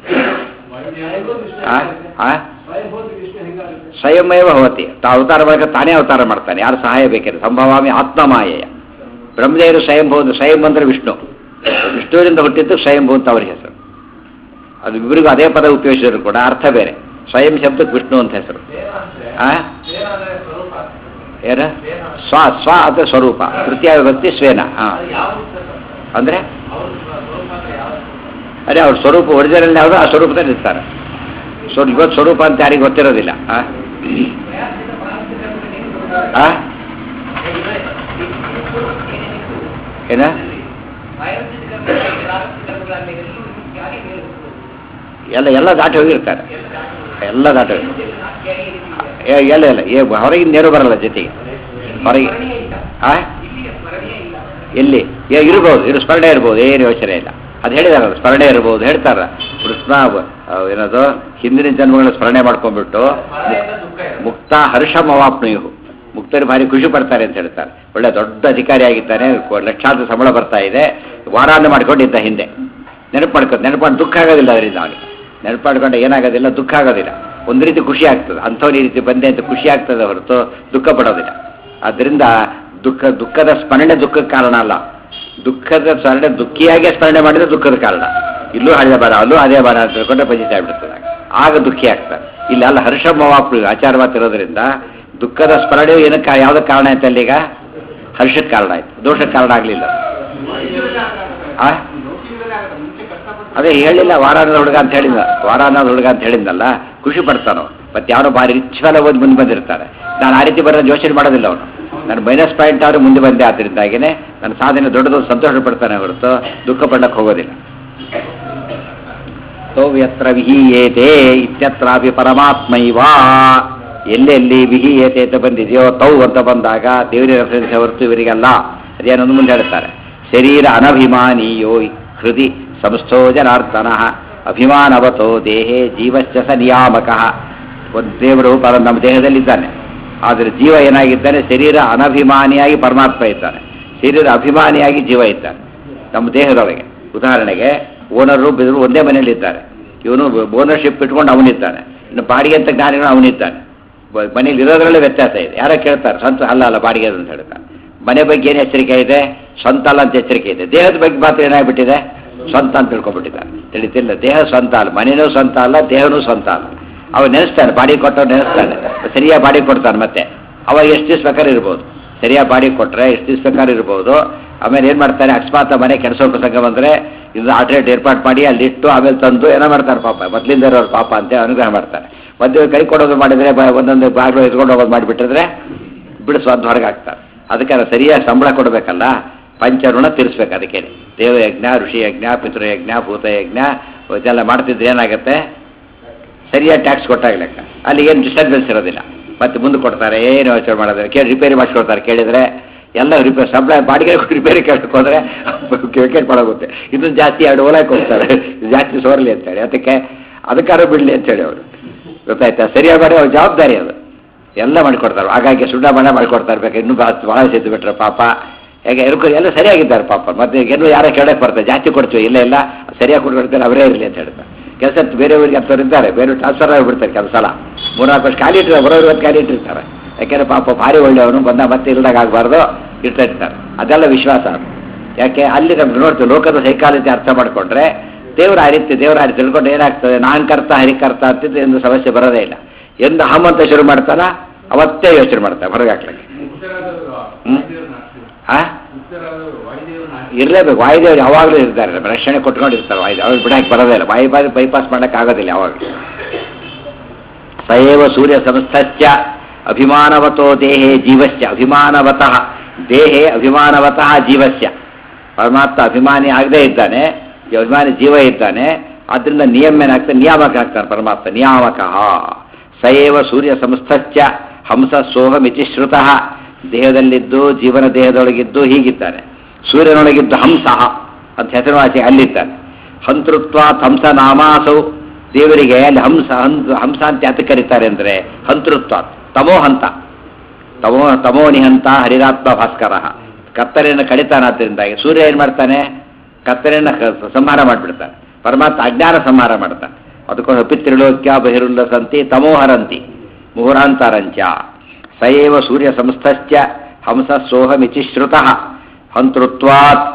ಆ? ಆ? ಸ್ವಯಂಮೇವ ಭವತಿ ತಾ ಅವತಾರ ಮಾಡಕ್ಕೆ ತಾನೇ ಅವತಾರ ಮಾಡ್ತಾನೆ ಯಾರು ಸಹಾಯ ಬೇಕಿಲ್ಲ ಸಂಭವಾಮಿ ಆತ್ಮಮಾಯೆಯ ಬ್ರಹ್ಮದೇವರು ಸ್ವಯಂಭೂ ಸ್ವಯಂ ಅಂದ್ರೆ ವಿಷ್ಣು ವಿಷ್ಣುವಿನಿಂದ ಹುಟ್ಟಿದ್ದು ಸ್ವಯಂಭೂ ಅಂತ ಅವ್ರ ಹೆಸರು ಅದು ಇಬ್ಬರಿಗೂ ಅದೇ ಪದ ಉಪಯೋಗಿಸಿದ್ರು ಕೂಡ ಅರ್ಥ ಬೇರೆ ಸ್ವಯಂ ಶಬ್ದಕ್ಕೆ ವಿಷ್ಣು ಅಂತ ಹೆಸರು ದೇವ ಅಂದ್ರೆ ಆ ದೇವ ಅಂದ್ರೆ ಸ್ವರೂಪ ಏನ ಸ್ವ ಸ್ವ ಅದು ಸ್ವರೂಪ ತೃತೀಯ ವಿಭಕ್ತಿ ಸ್ವೇನ ಹಾ ಅದು ಯಾವ ರೂಪ? ಅಂದ್ರೆ ಅವ್ರ ಸ್ವರೂಪ ಅಂದ್ರೆ ಯಾವ ಅದೇ ಅವ್ರ ಸ್ವರೂಪ ಒರಿಜಿನಲ್ ಯಾವುದು ಆ ಸ್ವರೂಪದಲ್ಲಿ ಇರ್ತಾರೆ ಸೊ ಇವತ್ತು ಸ್ವರೂಪ ಅಂತ ಯಾರಿಗೆ ಗೊತ್ತಿರೋದಿಲ್ಲ ಆ? ಪ್ರಯಾಸದಿಂದ ಪ್ರಾರಂಭಿಸಿದ ನೀವು ಆ? ಏನ ಪ್ರಾರಂಭಿಸಿದ ಕರ್ಮಗಳಲ್ಲಿ ಪ್ರಾರಂಭಿಸಿದ ಕರ್ಮಗಳಲ್ಲಿ ಎಲ್ಲರೂ ಯಾರಿಗೆ ಮೇಲೆ ಹೋಗ್ಬೋದು? ಎಲ್ಲ ಎಲ್ಲ ದಾಟಿ ಹೋಗಿರ್ತಾರೆ ಎಲ್ಲ ದಾಟಿ ಎಲ್ಲ ದಾಟಿ ಹೋಗಿ ಹೋಗ್ಬೋದು. ಯಾರಿಗೆ ಈ ರೀತಿ ಇದೆ? ಏ, ಎಲ್ಲ ಇಲ್ಲ ಏ ಹೊರಗಿಂದ ನೇರು ಬರಲ್ಲ ಜೊತೆಗೆ ಹೊರಗೆ ಸ್ಮರಣೆಯೇ ಇಲ್ಲ. ಆ ಇಲ್ಲಿಯ ಸ್ಮರಣೆಯೇ ಇಲ್ಲ ಎಲ್ಲಿ ಏ ಇರ್ಬೋದು ಇರು ಸ್ಮರಣೆ ಇರ್ಬೋದು ಏನು ಯೋಚನೆ ಇಲ್ಲ ಅದು ಹೇಳಿದಾರಲ್ಲ ಸ್ಮರಣೆ ಇರ್ಬೋದು ಹೇಳ್ತಾರ ಕೃಷ್ಣ ಅಹ್, ಏನದು ಹಿಂದಿನ ಜನ್ಮಗಳ ಸ್ಮರಣೆ ಮಾಡ್ಕೊಂಡ್ಬಿಟ್ಟು ಸ್ಮರಣೆಯಿಂದ ದುಃಖ ಇದೆ. ಮುಕ್ತ ಹರ್ಷಮವಾಪ್ನುಯು ಮುಕ್ತರು ಭಾರಿ ಖುಷಿ ಪಡ್ತಾರೆ ಅಂತ ಹೇಳ್ತಾರೆ ಒಳ್ಳೆ ದೊಡ್ಡ ಅಧಿಕಾರಿ ಆಗಿದ್ದಾನೆ ಕೊ- ಲಕ್ಷಾಂತರ ಸಂಬಳ ಬರ್ತಾ ಇದೆ ವಾರಾಂತ ಮಾಡ್ಕೊಂಡಿದ್ದ ಹಿಂದೆ ನೆನಪು ಮಾಡ್ಕೊ ನೆನಪು ಮಾಡಿ ದುಃಖ ಆಗೋದಿಲ್ಲ ಅವರಿಂದ ಅವನಿಗೆ ನೆನಪು ಮಾಡ್ಕೊಂಡೆ ಏನಾಗೋದಿಲ್ಲ ದುಃಖ ಆಗೋದಿಲ್ಲ ಒಂದು ರೀತಿ ಖುಷಿ ಆಗ್ತದೆ ಅಂಥವ್ರು ಈ ರೀತಿ ಬಂದೆ ಅಂತ ಖುಷಿ ಆಗ್ತದೆ ಹೊರತು ದುಃಖ ಪಡೋದಿಲ್ಲ ಆದ್ದರಿಂದ ದುಃಖ ದುಃಖದ ಸ್ಮರಣೆ ದುಃಖಕ್ಕೆ ಕಾರಣ ಅಲ್ಲ ದುಃಖದ ಸ್ಮರಣೆ ದುಃಖಿಯಾಗಿ ಸ್ಮರಣೆ ಮಾಡಿದ್ರೆ ದುಃಖದ ಕಾರಣ ಇಲ್ಲೂ ಹಳೆ ಬಾರ ಅಲ್ಲೂ ಅದೇ ಬಾರ ಅಂತ ತಿಳ್ಕೊಂಡ್ರೆ ಪಂಚಾಯತ್ ಆಗ್ಬಿಡ್ತದೆ ಆಗ ದುಃಖಿ ಆಗ್ತಾರೆ ಇಲ್ಲಿ ಅಲ್ಲ ಹರ್ಷ ಮವಾಪ್ರು ಆಚಾರವಾತ ಇರೋದ್ರಿಂದ ದುಃಖದ ಸ್ಮರಣೆಯು ಏನಕ್ಕೆ ಯಾವ್ದಕ್ಕೆ ಕಾರಣ ಆಯ್ತು ಅಲ್ಲೀಗ ಹರ್ಷಕ್ಕೆ ಕಾರಣ ಆಯ್ತು ದೋಷಕ್ಕೆ ಕಾರಣ ಆಗಲಿಲ್ಲ ಆ ಅದೇ ಹೇಳಿಲ್ಲ ವಾರಾನದ ಹುಡುಗ ಅಂತ ಹೇಳಿದ ವಾರಾನದ ಹುಡುಗ ಅಂತ ಹೇಳಿದ್ನಲ್ಲ ಖುಷಿ ಪಡ್ತಾನೋ ಮತ್ತೆ ಯಾರೋ ಭಾರಿ ರಿಚ್ ಫೆಲ್ಲ ಓದಿ ಮುಂದೆ ಬಂದಿರ್ತಾರೆ ನಾನು ಆ ರೀತಿ ಬರೋ ಯೋಚನೆ ಮಾಡೋದಿಲ್ಲ ಅವನು ನಾನು ಮೈನಸ್ ಪಾಯಿಂಟ್ ಆದ್ರೆ ಮುಂದೆ ಬಂದೆ ಆದ್ರಿಂದಾಗಿನೇ ನನ್ನ ಸಾಧನೆ ದೊಡ್ಡದು ಸಂತೋಷ ಪಡ್ತಾನೆ ಹೊರತು ದುಃಖ ಪಡಕ್ಕೆ ಹೋಗೋದಿಲ್ಲ ತೌ ಯತ್ರ ವಿಹೀಯೇತೆ ಇತ್ಯತ್ರಾಪಿ ಪರಮಾತ್ಮೈವ ಎಲ್ಲೆಲ್ಲಿ ವಿಹೀಯತೆ ಅಂತ ಬಂದಿದೆಯೋ ತೌ ಅಂತ ಬಂದಾಗ ದೇವರಿಗೆ ರೆಫರೆನ್ಸ್ ಹೊರತು ಇವರಿಗೆಲ್ಲ ಅದೇನೊಂದು ಮುಂದೆ ಹೇಳ್ತಾರೆ ಶರೀರ ಅನಭಿಮಾನೀಯೋ ಹೃದಯ ಸಂಸ್ಥೋ ಜನಾರ್ದನ ಅಭಿಮಾನವತೋ ದೇಹೇ ಜೀವಶ್ಚ ಸ ನಿಯಾಮಕ ಒಂದು ದೇವರು ಪರ ನಮ್ಮ ದೇಹದಲ್ಲಿದ್ದಾನೆ ಆದರೆ ಜೀವ ಏನಾಗಿದ್ದಾನೆ ಶರೀರ ಅನಭಿಮಾನಿಯಾಗಿ ಪರಮಾತ್ಮ ಇದ್ದಾನೆ ಶರೀರ ಅಭಿಮಾನಿಯಾಗಿ ಜೀವ ಇದ್ದಾನೆ ನಮ್ಮ ದೇಹದೊಳಗೆ ಉದಾಹರಣೆಗೆ ಓನರು ಬಿದ್ರು ಒಂದೇ ಮನೆಯಲ್ಲಿ ಇದ್ದಾರೆ ಇವನು ಓನರ್ಶಿಪ್ ಇಟ್ಕೊಂಡು ಅವನಿದ್ದಾನೆ ಇನ್ನು ಬಾಡಿಗೆ ಅಂತ ಜ್ಞಾನಿಗಳು ಅವನಿದ್ದಾನೆ ಬ- ಮನೇಲಿ ಇರೋದ್ರಲ್ಲೇ ವ್ಯತ್ಯಾಸ ಇದೆ ಯಾರೋ ಕೇಳ್ತಾರೆ ಸ್ವಂತ ಅಲ್ಲ ಅಲ್ಲ ಬಾಡಿಗೆ ಅದು ಅಂತ ಹೇಳ್ತಾರೆ ಮನೆ ಬಗ್ಗೆ ಏನು ಎಚ್ಚರಿಕೆ ಇದೆ ಸ್ವಂತ ಅಲ್ಲ ಅಂತ ಎಚ್ಚರಿಕೆ ಇದೆ ದೇಹದ ಬಗ್ಗೆ ಮಾತ್ರ ಏನಾಗ್ಬಿಟ್ಟಿದೆ ಸ್ವಂತ ಅಂತ ತಿಳ್ಕೊಂಡ್ಬಿಟ್ಟಿದ್ದಾರೆ ತಿಳಿತಿಲ್ಲ ದೇಹ ಸ್ವಂತ ಅಲ್ಲ ಮನೇನೂ ಸ್ವಂತ ಅಲ್ಲ ದೇಹನೂ ಸ್ವಂತ ಅಲ್ಲ ಅವ ನೆನೆಸ್ತಾನೆ ಬಾಡಿಗೆ ಕೊಟ್ಟವ್ರು ನೆನೆಸ್ತಾನೆ ಸರಿಯಾಗಿ ಬಾಡಿಗೆ ಕೊಡ್ತಾನೆ ಮತ್ತೆ ಅವಾಗ ಎಷ್ಟು ದಿವ್ಸ ಬೇಕಾದ್ರೆ ಇರ್ಬೋದು ಸರಿಯಾಗಿ ಬಾಡಿಗೆ ಕೊಟ್ಟರೆ ಎಷ್ಟು ದಿವ್ಸ ಬೇಕಾದ್ರೆ ಇರ್ಬೋದು ಆಮೇಲೆ ಏನು ಮಾಡ್ತಾರೆ ಅಕಸ್ಮಾತ್ ಆ ಮನೆ ಕೆಡಿಸೋ ಪ್ರಸಂಗ ಬಂದರೆ ಇದು ಆಲ್ಟ್ರೇಟ್ ಏರ್ಪಾಟ್ ಮಾಡಿ ಅಲ್ಲಿ ಇಟ್ಟು ಆಮೇಲೆ ತಂದು ಏನೋ ಮಾಡ್ತಾರೆ ಪಾಪ ಮೊದಲಿಂದ ಇರೋರು ಪಾಪ ಅಂತ ಅನುಗ್ರಹ ಮಾಡ್ತಾರೆ ಮಧ್ಯೆ ಕೈ ಕೊಡೋದು ಮಾಡಿದರೆ ಬ- ಒಂದೊಂದು ಬಾಗಿಲು ಎತ್ಕೊಂಡು ಹೋಗೋದು ಮಾಡಿಬಿಟ್ಟಿದ್ರೆ ಬಿಡಿಸುವಂತ ಹೊರಗೆ ಹಾಕ್ತಾರೆ ಅದಕ್ಕೆ ಅದು ಸರಿಯಾಗಿ ಸಂಬಳ ಕೊಡಬೇಕಲ್ಲ ಪಂಚಋಣ ತೀರಿಸ್ಬೇಕು ಅದಕ್ಕೆ ದೇವಯಜ್ಞ ಋಷಿ ಯಜ್ಞ ಪಿತೃಯಜ್ಞ ಭೂತಯಜ್ಞ ಇದೆಲ್ಲ ಮಾಡ್ತಿದ್ರೆ ಏನಾಗುತ್ತೆ ಸರಿಯಾಗಿ ಟ್ಯಾಕ್ಸ್ ಕೊಟ್ಟಾಗ ಲೆಕ್ಕ ಅಲ್ಲಿ ಏನು ಡಿಸ್ಟರ್ಬೆನ್ಸ್ ಇರೋದಿಲ್ಲ ಮತ್ತೆ ಮುಂದೆ ಕೊಡ್ತಾರೆ ಏನು ಯೋಚನೆ ಮಾಡೋದಿಲ್ಲ ಕೇಳಿ ರಿಪೇರಿ ಮಾಡಿಸ್ಕೊಡ್ತಾರೆ ಕೇಳಿದರೆ ಎಲ್ಲ ರಿಪೇರಿ ಸಂಬಳ ಬಾಡಿಗೆ ರಿಪೇರಿ ಕೇಳಕ್ಕೆ ಹೋದರೆ ವಿಕೆಟ್ ಮಾಡೋಗುತ್ತೆ ಇದನ್ನು ಜಾಸ್ತಿ ಎರಡು ಓಲಾಕ್ ಹೋಗ್ತಾರೆ ಇದು ಜಾಸ್ತಿ ಸೋರ್ಲಿ ಅಂತೇಳಿ ಅದಕ್ಕೆ ಅದಕ್ಕಾರ ಬಿಡಲಿ ಅಂತೇಳಿ ಅವರು ಗೊತ್ತಾಯ್ತಾ ಸರಿಯಾಗಿ ಮಾಡಿ ಅವ್ರ ಜವಾಬ್ದಾರಿ ಅದು ಎಲ್ಲ ಮಾಡಿಕೊಡ್ತಾರೆ ಹಾಗಾಗಿ ಸುಣ್ಣ ಬಣ್ಣ ಮಾಡಿಕೊಡ್ತಾರೆ ಬೇಕು ಇನ್ನೂ ಬಾ ಭಾಳ ಸೇತು ಬಿಟ್ರೆ ಪಾಪ ಹೇಗೆ ಇರ್ಕೊ ಎಲ್ಲ ಸರಿಯಾಗಿದ್ದಾರೆ ಪಾಪ ಮತ್ತೆ ಏನು ಯಾರೋ ಕೇಳಕ್ಕೆ ಬರ್ತಾರೆ ಜಾಸ್ತಿ ಕೊಡ್ತೀವಿ ಇಲ್ಲ ಇಲ್ಲ ಸರಿಯಾಗಿ ಕೊಡ್ಕೊಡ್ತಾರೆ ಅವರೇ ಇರಲಿ ಅಂತ ಹೇಳ್ತಾರೆ ಕೆಲಸ ಬೇರೆಯವ್ರಿಗೆ ಅಂಥವ್ರು ಇದ್ದಾರೆ ಬೇರೆ ಟ್ರಾನ್ಸ್ಫರ್ ಆಗಿಬಿಡ್ತಾರೆ ಕೆಲವು ಸಲ ಮೂರ್ನಾಲ್ಕು ವರ್ಷ ಖಾಲಿ ಇಟ್ಟಿರ್ತಾರೆ ಬರೋರು ಇವತ್ತು ಖಾಲಿ ಇಟ್ಟಿರ್ತಾರೆ ಯಾಕೆಂದ್ರೆ ಪಾಪ ಭಾರಿ ಒಳ್ಳೆಯವನು ಬಂದ ಮತ್ತೆ ಇಲ್ದಾಗ ಆಗಬಾರ್ದು ಇಟ್ಟಿರ್ತಾರೆ ಅದೆಲ್ಲ ವಿಶ್ವಾಸ ಅದು ಯಾಕೆ ಅಲ್ಲಿ ನಮ್ಗೆ ನೋಡ್ತೀವಿ ಲೋಕದ ಸೈಕಾಲಜಿ ಅರ್ಥ ಮಾಡಿಕೊಂಡ್ರೆ ದೇವರ ಆ ರೀತಿ ದೇವರ ಆ ರೀತಿ ತಿಳ್ಕೊಂಡು ಏನಾಗ್ತದೆ ನಾನ್ ಕರ್ತ ಹರಿಕರ್ತ ಅಂತಿದ್ದು ಎಂದು ಸಮಸ್ಯೆ ಬರೋದೇ ಇಲ್ಲ ಎಂದು ಹಮ್ ಅಂತ ಶುರು ಮಾಡ್ತಾನ ಅವತ್ತೇ ಯೋಚನೆ ಮಾಡ್ತಾನೆ ಹೊರಗೆ ಹಾಕ್ಲಿಕ್ಕೆ ಆ ಇರಲೇಬೇಕು ವಾಯುದೇವರು ಯಾವಾಗಲೂ ಇರ್ತಾರೆ ನಮ್ಮ ರಕ್ಷಣೆ ಕೊಟ್ಕೊಂಡಿರ್ತಾರೆ ವಾಯು ಅವ್ರು ಬಿಡಕ್ಕೆ ಬರೋದೇ ಇಲ್ಲ ವಾಯು ಬಾಯಿ ಬೈಪಾಸ್ ಮಾಡಕ್ಕೆ ಆಗೋದಿಲ್ಲ ಯಾವಾಗಲೂ ಸಯೇವ ಸೂರ್ಯ ಸಂಸ್ಥಶ್ಚ ಅಭಿಮಾನವತೋ ದೇಹೇ ಜೀವಶ್ಚ ಅಭಿಮಾನವತಃ ದೇಹೇ ಅಭಿಮಾನವತಃ ಜೀವಸ್ಯ ಪರಮಾತ್ಮ ಅಭಿಮಾನಿ ಆಗದೇ ಇದ್ದಾನೆ ಈ ಅಭಿಮಾನಿ ಜೀವ ಇದ್ದಾನೆ ಅದರಿಂದ ನಿಯಮ ಏನಾಗ್ತದೆ ನಿಯಾಮಕ ಆಗ್ತಾನೆ ಪರಮಾತ್ಮ ನಿಯಾಮಕ ಸಯೇವ ಸೂರ್ಯ ಸಂಸ್ಥಶ್ಚ ಹಂಸ ಸೋಹಮಿತಿ ಶ್ರುತಃ ದೇಹದಲ್ಲಿದ್ದು ಜೀವನ ದೇಹದೊಳಗಿದ್ದು ಹೀಗಿದ್ದಾನೆ ಸೂರ್ಯನೊಳಗಿದ್ದು ಹಂಸ ಅಂತ ಹೆಸರುವಾಸಿ ಅಲ್ಲಿದ್ದಾನೆ ಹಂತೃತ್ವಾತ್ ಹಂಸ ನಾಮಾಸೌ ದೇವರಿಗೆ ಅಲ್ಲಿ ಹಂಸ ಹಂಸ ಹಂಸ ಅಂತ ಯಾತಕ್ಕೆ ಕರೀತಾರೆ ಅಂದರೆ ಹಂತೃತ್ವ ತಮೋ ಹಂತ ತಮೋ ತಮೋ ನಿಹಂತ ಹರಿರಾತ್ಮ ಭಾಸ್ಕರ ಕತ್ತಲೆಯನ್ನು ಕಡಿತಾನಾದ್ರಿಂದಾಗಿ ಸೂರ್ಯ ಏನು ಮಾಡ್ತಾನೆ ಕತ್ತಲೆಯನ್ನು ಕ- ಸಂಹಾರ ಮಾಡಿಬಿಡ್ತಾನೆ ಪರಮಾತ್ಮ ಅಜ್ಞಾನ ಸಂಹಾರ ಮಾಡ್ತಾನೆ ಅದಕ್ಕೋಸ್ಕರ ಪಿತೃಲೋಕ್ಯ ಬಹಿರುಲ್ಲಸಂತಿ ತಮೋಹರಂತಿ ಮುಹುರಾಂತರಂಚ ಸಯೇವ ಸೂರ್ಯ ಸಂಸ್ಥಶ್ಚ ಹಂಸ ಸೋಹಮಿತಿ ಶ್ರುತಃ ಹಂತೃತ್ವಾತ್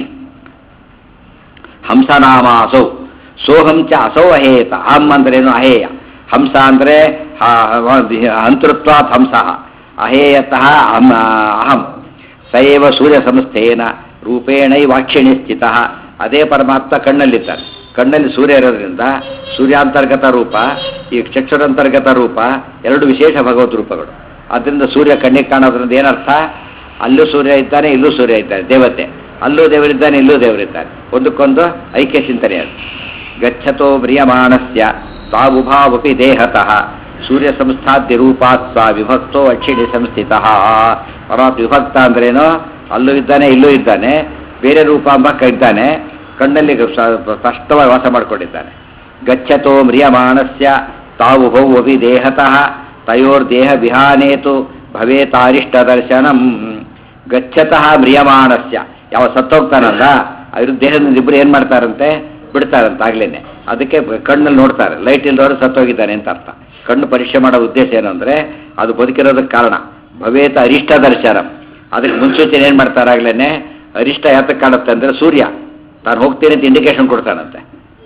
ಹಂಸನಾಮಾಸೌ ಸೋಹಂ ಚ ಅಸೌ ಅಹೇತ ಅಹಂ ಅಂದ್ರೇನು ಅಹೇಯ ಹಂಸ ಅಂದರೆ ಹಂತೃತ್ವಾತ್ ಹಂಸ ಅಹೇಯತಃ ಅಹಂ ಅಹಂ ಸಯೇವ ಸೂರ್ಯ ಸಂಸ್ಥೇನ ರೂಪೇಣೈ ವಾಕ್ಷಿಣಿ ಸ್ಥಿತ ಅದೇ ಪರಮಾತ್ಮ ಕಣ್ಣಲ್ಲಿದ್ದಾನೆ ಕಣ್ಣಲ್ಲಿ ಸೂರ್ಯ ಇರೋದ್ರಿಂದ ಸೂರ್ಯಾಂತರ್ಗತ ರೂಪ ಈ ಚಕ್ಷುರಂತರ್ಗತ ರೂಪ ಎರಡು ವಿಶೇಷ ಭಗವದ್ ರೂಪಗಳು ಅದರಿಂದ ಸೂರ್ಯ ಕಣ್ಣಿಗೆ ಕಾಣೋದ್ರಿಂದ ಏನರ್ಥ ಅಲ್ಲೂ ಸೂರ್ಯ ಇದ್ದಾನೆ ಇಲ್ಲೂ ಸೂರ್ಯ ಇದ್ದಾನೆ ದೇವತೆ ಅಲ್ಲೂ ದೇವರಿದ್ದಾನೆ ಇಲ್ಲೂ ದೇವರಿದ್ದಾನೆ ಒಂದಕ್ಕೊಂದು ಐಕ್ಯ ಚಿಂತನೆ ಅದು ಗಚ್ಚತೋ ಮ್ರಿಯಮಾಣಸ್ಯ ತಾವುಭಾವಪಿ ದೇಹತಃ ಸೂರ್ಯ ಸಂಸ್ಥಾದ್ಯ ರೂಪಾತ್ ಸ ವಿಭಕ್ತೋ ಅಕ್ಷಿಣಿ ಸಂಸ್ಥಿತ ಪರಮಾತ್ಮ ವಿಭಕ್ತ ಅಂದ್ರೇನು ಅಲ್ಲೂ ಇದ್ದಾನೆ ಇಲ್ಲೂ ಇದ್ದಾನೆ ಬೇರೆ ರೂಪ ಎಂಬ ಇದ್ದಾನೆ ಕಣ್ಣಲ್ಲಿ ಸ- ಸ್ಪಷ್ಟವಾಗಿ ವಾಸ ಮಾಡಿಕೊಂಡಿದ್ದಾನೆ ಗಚ್ಚತೋ ಮ್ರಿಯಮಾಣಸ್ಯ ತಾವುಭೌವಪಿ ದೇಹತಃ ತಯೋರ್ದೇಹ ವಿಹಾನೇತು ಭವೇತಾರಿಷ್ಟ ದರ್ಶನಂ ಗಚ್ಚತಃ ಮ್ರಿಯಮಾಣಸ್ಯ ಯಾವ ಸತ್ತೋಗ್ತಾನಲ್ಲ ಅವ್ರ ದೇಹದಿಂದ ಇಬ್ಬರು ಏನು ಮಾಡ್ತಾರಂತೆ ಬಿಡ್ತಾರಂತೆ ಆಗ್ಲೇನೆ ಅದಕ್ಕೆ ಕಣ್ಣಲ್ಲಿ ನೋಡ್ತಾರೆ ಲೈಟ್ ಇಲ್ದವರು ಸತ್ತೋಗಿದ್ದಾನೆ ಅಂತ ಅರ್ಥ ಕಣ್ಣು ಪರೀಕ್ಷೆ ಮಾಡೋ ಉದ್ದೇಶ ಏನು ಅಂದರೆ ಅದು ಬದುಕಿರೋದಕ್ಕೆ ಕಾರಣ ಭವೇತ ಅರಿಷ್ಟ ದರ್ಶನಂ ಅದಕ್ಕೆ ಮುನ್ಸೂಚನೆ ಏನು ಮಾಡ್ತಾರೆ ಆಗ್ಲೇನೆ ಅರಿಷ್ಟ ಯಾತಕ್ಕೆ ಕಾಣುತ್ತೆ ಅಂದರೆ ಸೂರ್ಯ ತಾನು ಹೋಗ್ತೀನಿ ಅಂತ ಇಂಡಿಕೇಶನ್ ಕೊಡ್ತಾನಂತೆ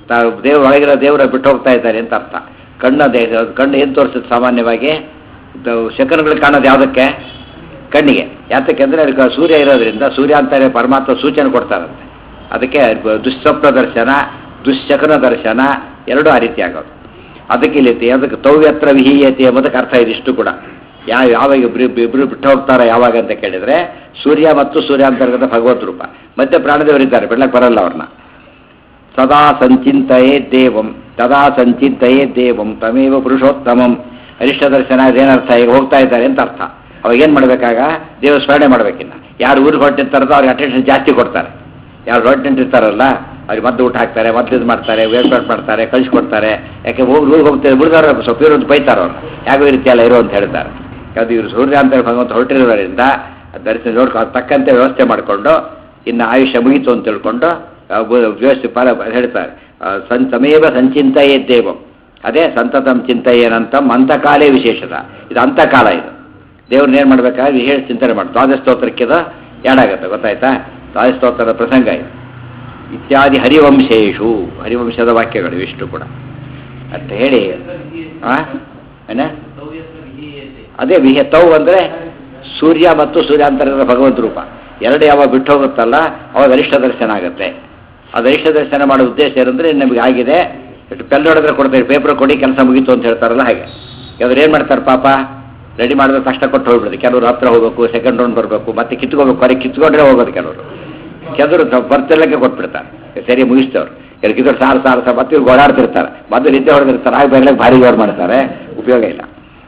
ತಾವು ದೇವ್ರ ಒಳಗಿರೋ ದೇವರ ಬಿಟ್ಟು ಹೋಗ್ತಾ ಇದ್ದಾರೆ ಅಂತ ಅರ್ಥ ಕಣ್ಣ ದೇಹ ಕಣ್ಣು ಏನು ತೋರಿಸುತ್ತೆ ಸಾಮಾನ್ಯವಾಗಿ ಇದು ಶಕನಗಳು ಕಾಣೋದು ಯಾವುದಕ್ಕೆ ಕಣ್ಣಿಗೆ ಯಾತಕ್ಕೆ ಅಂದರೆ ಅದಕ್ಕೆ ಸೂರ್ಯ ಇರೋದ್ರಿಂದ ಸೂರ್ಯ ಅಂತಾರೆ ಪರಮಾತ್ಮ ಸೂಚನೆ ಕೊಡ್ತಾರಂತೆ ಅದಕ್ಕೆ ದುಶ್ಸ್ವಪ್ನ ದರ್ಶನ ದುಶ್ಶಕನ ದರ್ಶನ ಎರಡೂ ಆ ರೀತಿ ಆಗೋದು ಅದಕ್ಕೆ ಇಲ್ಲಿ ಅದಕ್ಕೆ ತೌವ್ಯತ್ರ ವಿಹೀಯತೆ ಎಂಬುದಕ್ಕೆ ಅರ್ಥ ಇದಿಷ್ಟು ಕೂಡ ಯಾವ ಯಾವಾಗ ಇಬ್ರು ಇಬ್ರು ಬಿಟ್ಟು ಹೋಗ್ತಾರೆ ಯಾವಾಗ ಅಂತ ಕೇಳಿದ್ರೆ ಸೂರ್ಯ ಮತ್ತು ಸೂರ್ಯಾಂತರ್ಗತ ಭಗವತ್ ರೂಪ ಮತ್ತೆ ಪ್ರಾಣದೇವರಿದ್ದಾರೆ ಬೆಳ್ಳಕ್ಕೆ ಬರಲ್ಲ ಅವ್ರನ್ನ ಸದಾ ಸಂಚಿಂತೆಯೇ ದೇವಂ ತದಾ ಸಂಚಿಂತೆಯೇ ದೇವಂ ತಮೇವ ಪುರುಷೋತ್ತಮಂ ಅರಿಷ್ಟ ದರ್ಶನ ಏನರ್ಥ ಈಗ ಹೋಗ್ತಾ ಇದ್ದಾರೆ ಅಂತ ಅರ್ಥ ಅವಾಗ ಏನು ಮಾಡಬೇಕಾಗ ದೇವ ಸ್ಮರಣೆ ಮಾಡ್ಬೇಕಿನ್ನ ಯಾರು ಊರಿಗೆ ಹೊರಟಿರ್ತಾರೋ ಅವ್ರಿಗೆ ಅಟೆನ್ಷನ್ ಜಾಸ್ತಿ ಕೊಡ್ತಾರೆ ಯಾರು ಹೊರಟಿರ್ತಾರಲ್ಲ ಅವ್ರಿಗೆ ಮದ್ದು ಊಟ ಹಾಕ್ತಾರೆ ಮದ್ದು ಇದು ಮಾಡ್ತಾರೆ ವೇರ್ಪಾಟ್ ಮಾಡ್ತಾರೆ ಕಳಿಸ್ಕೊಡ್ತಾರೆ ಯಾಕೆ ಹೋಗಿ ಊರಿಗೆ ಹೋಗ್ತಾರೆ ಬಿಡಿದವ್ರು ಸ್ವಲ್ಪ ಇರೋದು ಬೈತಾರೆ ಅವ್ರು ಯಾಕೋ ಈ ರೀತಿ ಎಲ್ಲ ಇರೋ ಅಂತ ಹೇಳ್ತಾರೆ ಅದು ಇವರು ಸೂರ್ಯ ಅಂತ ಭಗವಂತ ಹೊರಟಿರೋದ್ರಿಂದ ದರ್ಶನ ನೋಡ್ಕೊ ಅದ್ ತಕ್ಕಂತೆ ವ್ಯವಸ್ಥೆ ಮಾಡಿಕೊಂಡು ಇನ್ನು ಆಯುಷ್ಯ ಮುಗೀತು ಅಂತ ತಿಳ್ಕೊಂಡು ಆ ಬ- ವ್ಯವಸ್ಥೆ ಪಾಲ ಹೇಳ್ತಾರೆ ಆ, ಸಂ ತಮೇವ ಸಂಚಿಂತೆಯೇ ದೇವಂ ಅದೇ ಸಂತತಂ ಚಿಂತೆಯೇನಂತಂ ಅಂತಕಾಲೇ ವಿಶೇಷದ ಇದು ಅಂತಕಾಲ ಇದು ದೇವ್ರನ್ನ ಏನು ಮಾಡ್ಬೇಕಾದ್ರೆ ವಿಶೇಷ ಚಿಂತನೆ ಮಾಡಿ ದ್ವಾದಶ ಸ್ತೋತ್ರಕ್ಕಿದ ಏಡಾಗತ್ತೆ ಗೊತ್ತಾಯ್ತಾ ದ್ವಾದಶ ಸ್ತೋತ್ರದ ಪ್ರಸಂಗ ಇದು ಇತ್ಯಾದಿ ಹರಿವಂಶೇಶು ಹರಿವಂಶದ ವಾಕ್ಯಗಳು ಇವಿಷ್ಟು ಕೂಡ ಅಂತ ಹೇಳಿ ಆ ಏನ ಅದೇ ವಿಹೆ ತೌ ಅಂದರೆ ಸೂರ್ಯ ಮತ್ತು ಸೂರ್ಯಾಂತರದ ಭಗವಂತ ರೂಪ ಎರಡು ಯಾವಾಗ ಬಿಟ್ಟು ಹೋಗುತ್ತಲ್ಲ ಅವಾಗ ಅರಿಷ್ಟ ದರ್ಶನ ಆಗುತ್ತೆ ಅದು ಅರಿಷ್ಟ ದರ್ಶನ ಮಾಡೋ ಉದ್ದೇಶ ಏನಂದ್ರೆ ನಮಗೆ ಆಗಿದೆ ಇಷ್ಟು ಪೆನ್ ಹೊಡೆದ್ರೆ ಕೊಡ್ತಾರೆ ಪೇಪರ್ ಕೊಡಿ ಕೆಲಸ ಮುಗೀತು ಅಂತ ಹೇಳ್ತಾರಲ್ಲ ಹಾಗೆ ಕೆಲವ್ರು ಏನು ಮಾಡ್ತಾರೆ ಪಾಪ ರೆಡಿ ಮಾಡಿದ್ರೆ ತಕ್ಷಣ ಕೊಟ್ಟು ಹೋಗ್ಬಿಡುದು ಕೆಲವರು ಹತ್ರ ಹೋಗ್ಬೇಕು ಸೆಕೆಂಡ್ ರೌಂಡ್ ಬರಬೇಕು ಮತ್ತೆ ಕಿತ್ಕೋಬೇಕು ಹೊರಗೆ ಕಿತ್ಕೊಂಡ್ರೆ ಹೋಗೋದು ಕೆಲವರು ಕೆಲವರು ಬರ್ತಿಲ್ಲಕ್ಕೆ ಕೊಟ್ಬಿಡ್ತಾರೆ ಸರಿ ಮುಗಿಸ್ತವ್ರು ಕೆಲವು ಕಿತ್ತವ್ರು ಸಾರು ಸಾರು ಸಾರು ಮತ್ತೆ ಇವ್ರು ಓಡಾಡ್ತಿರ್ತಾರೆ ಮೊದಲು ನಿದ್ದೆ ಹೊಡೆದಿರ್ತಾರೆ ಆಗ ಬರ್ಲಿಕ್ಕೆ ಭಾರಿ ಜೋರು ಮಾಡ್ತಾರೆ ಉಪಯೋಗ ಇಲ್ಲ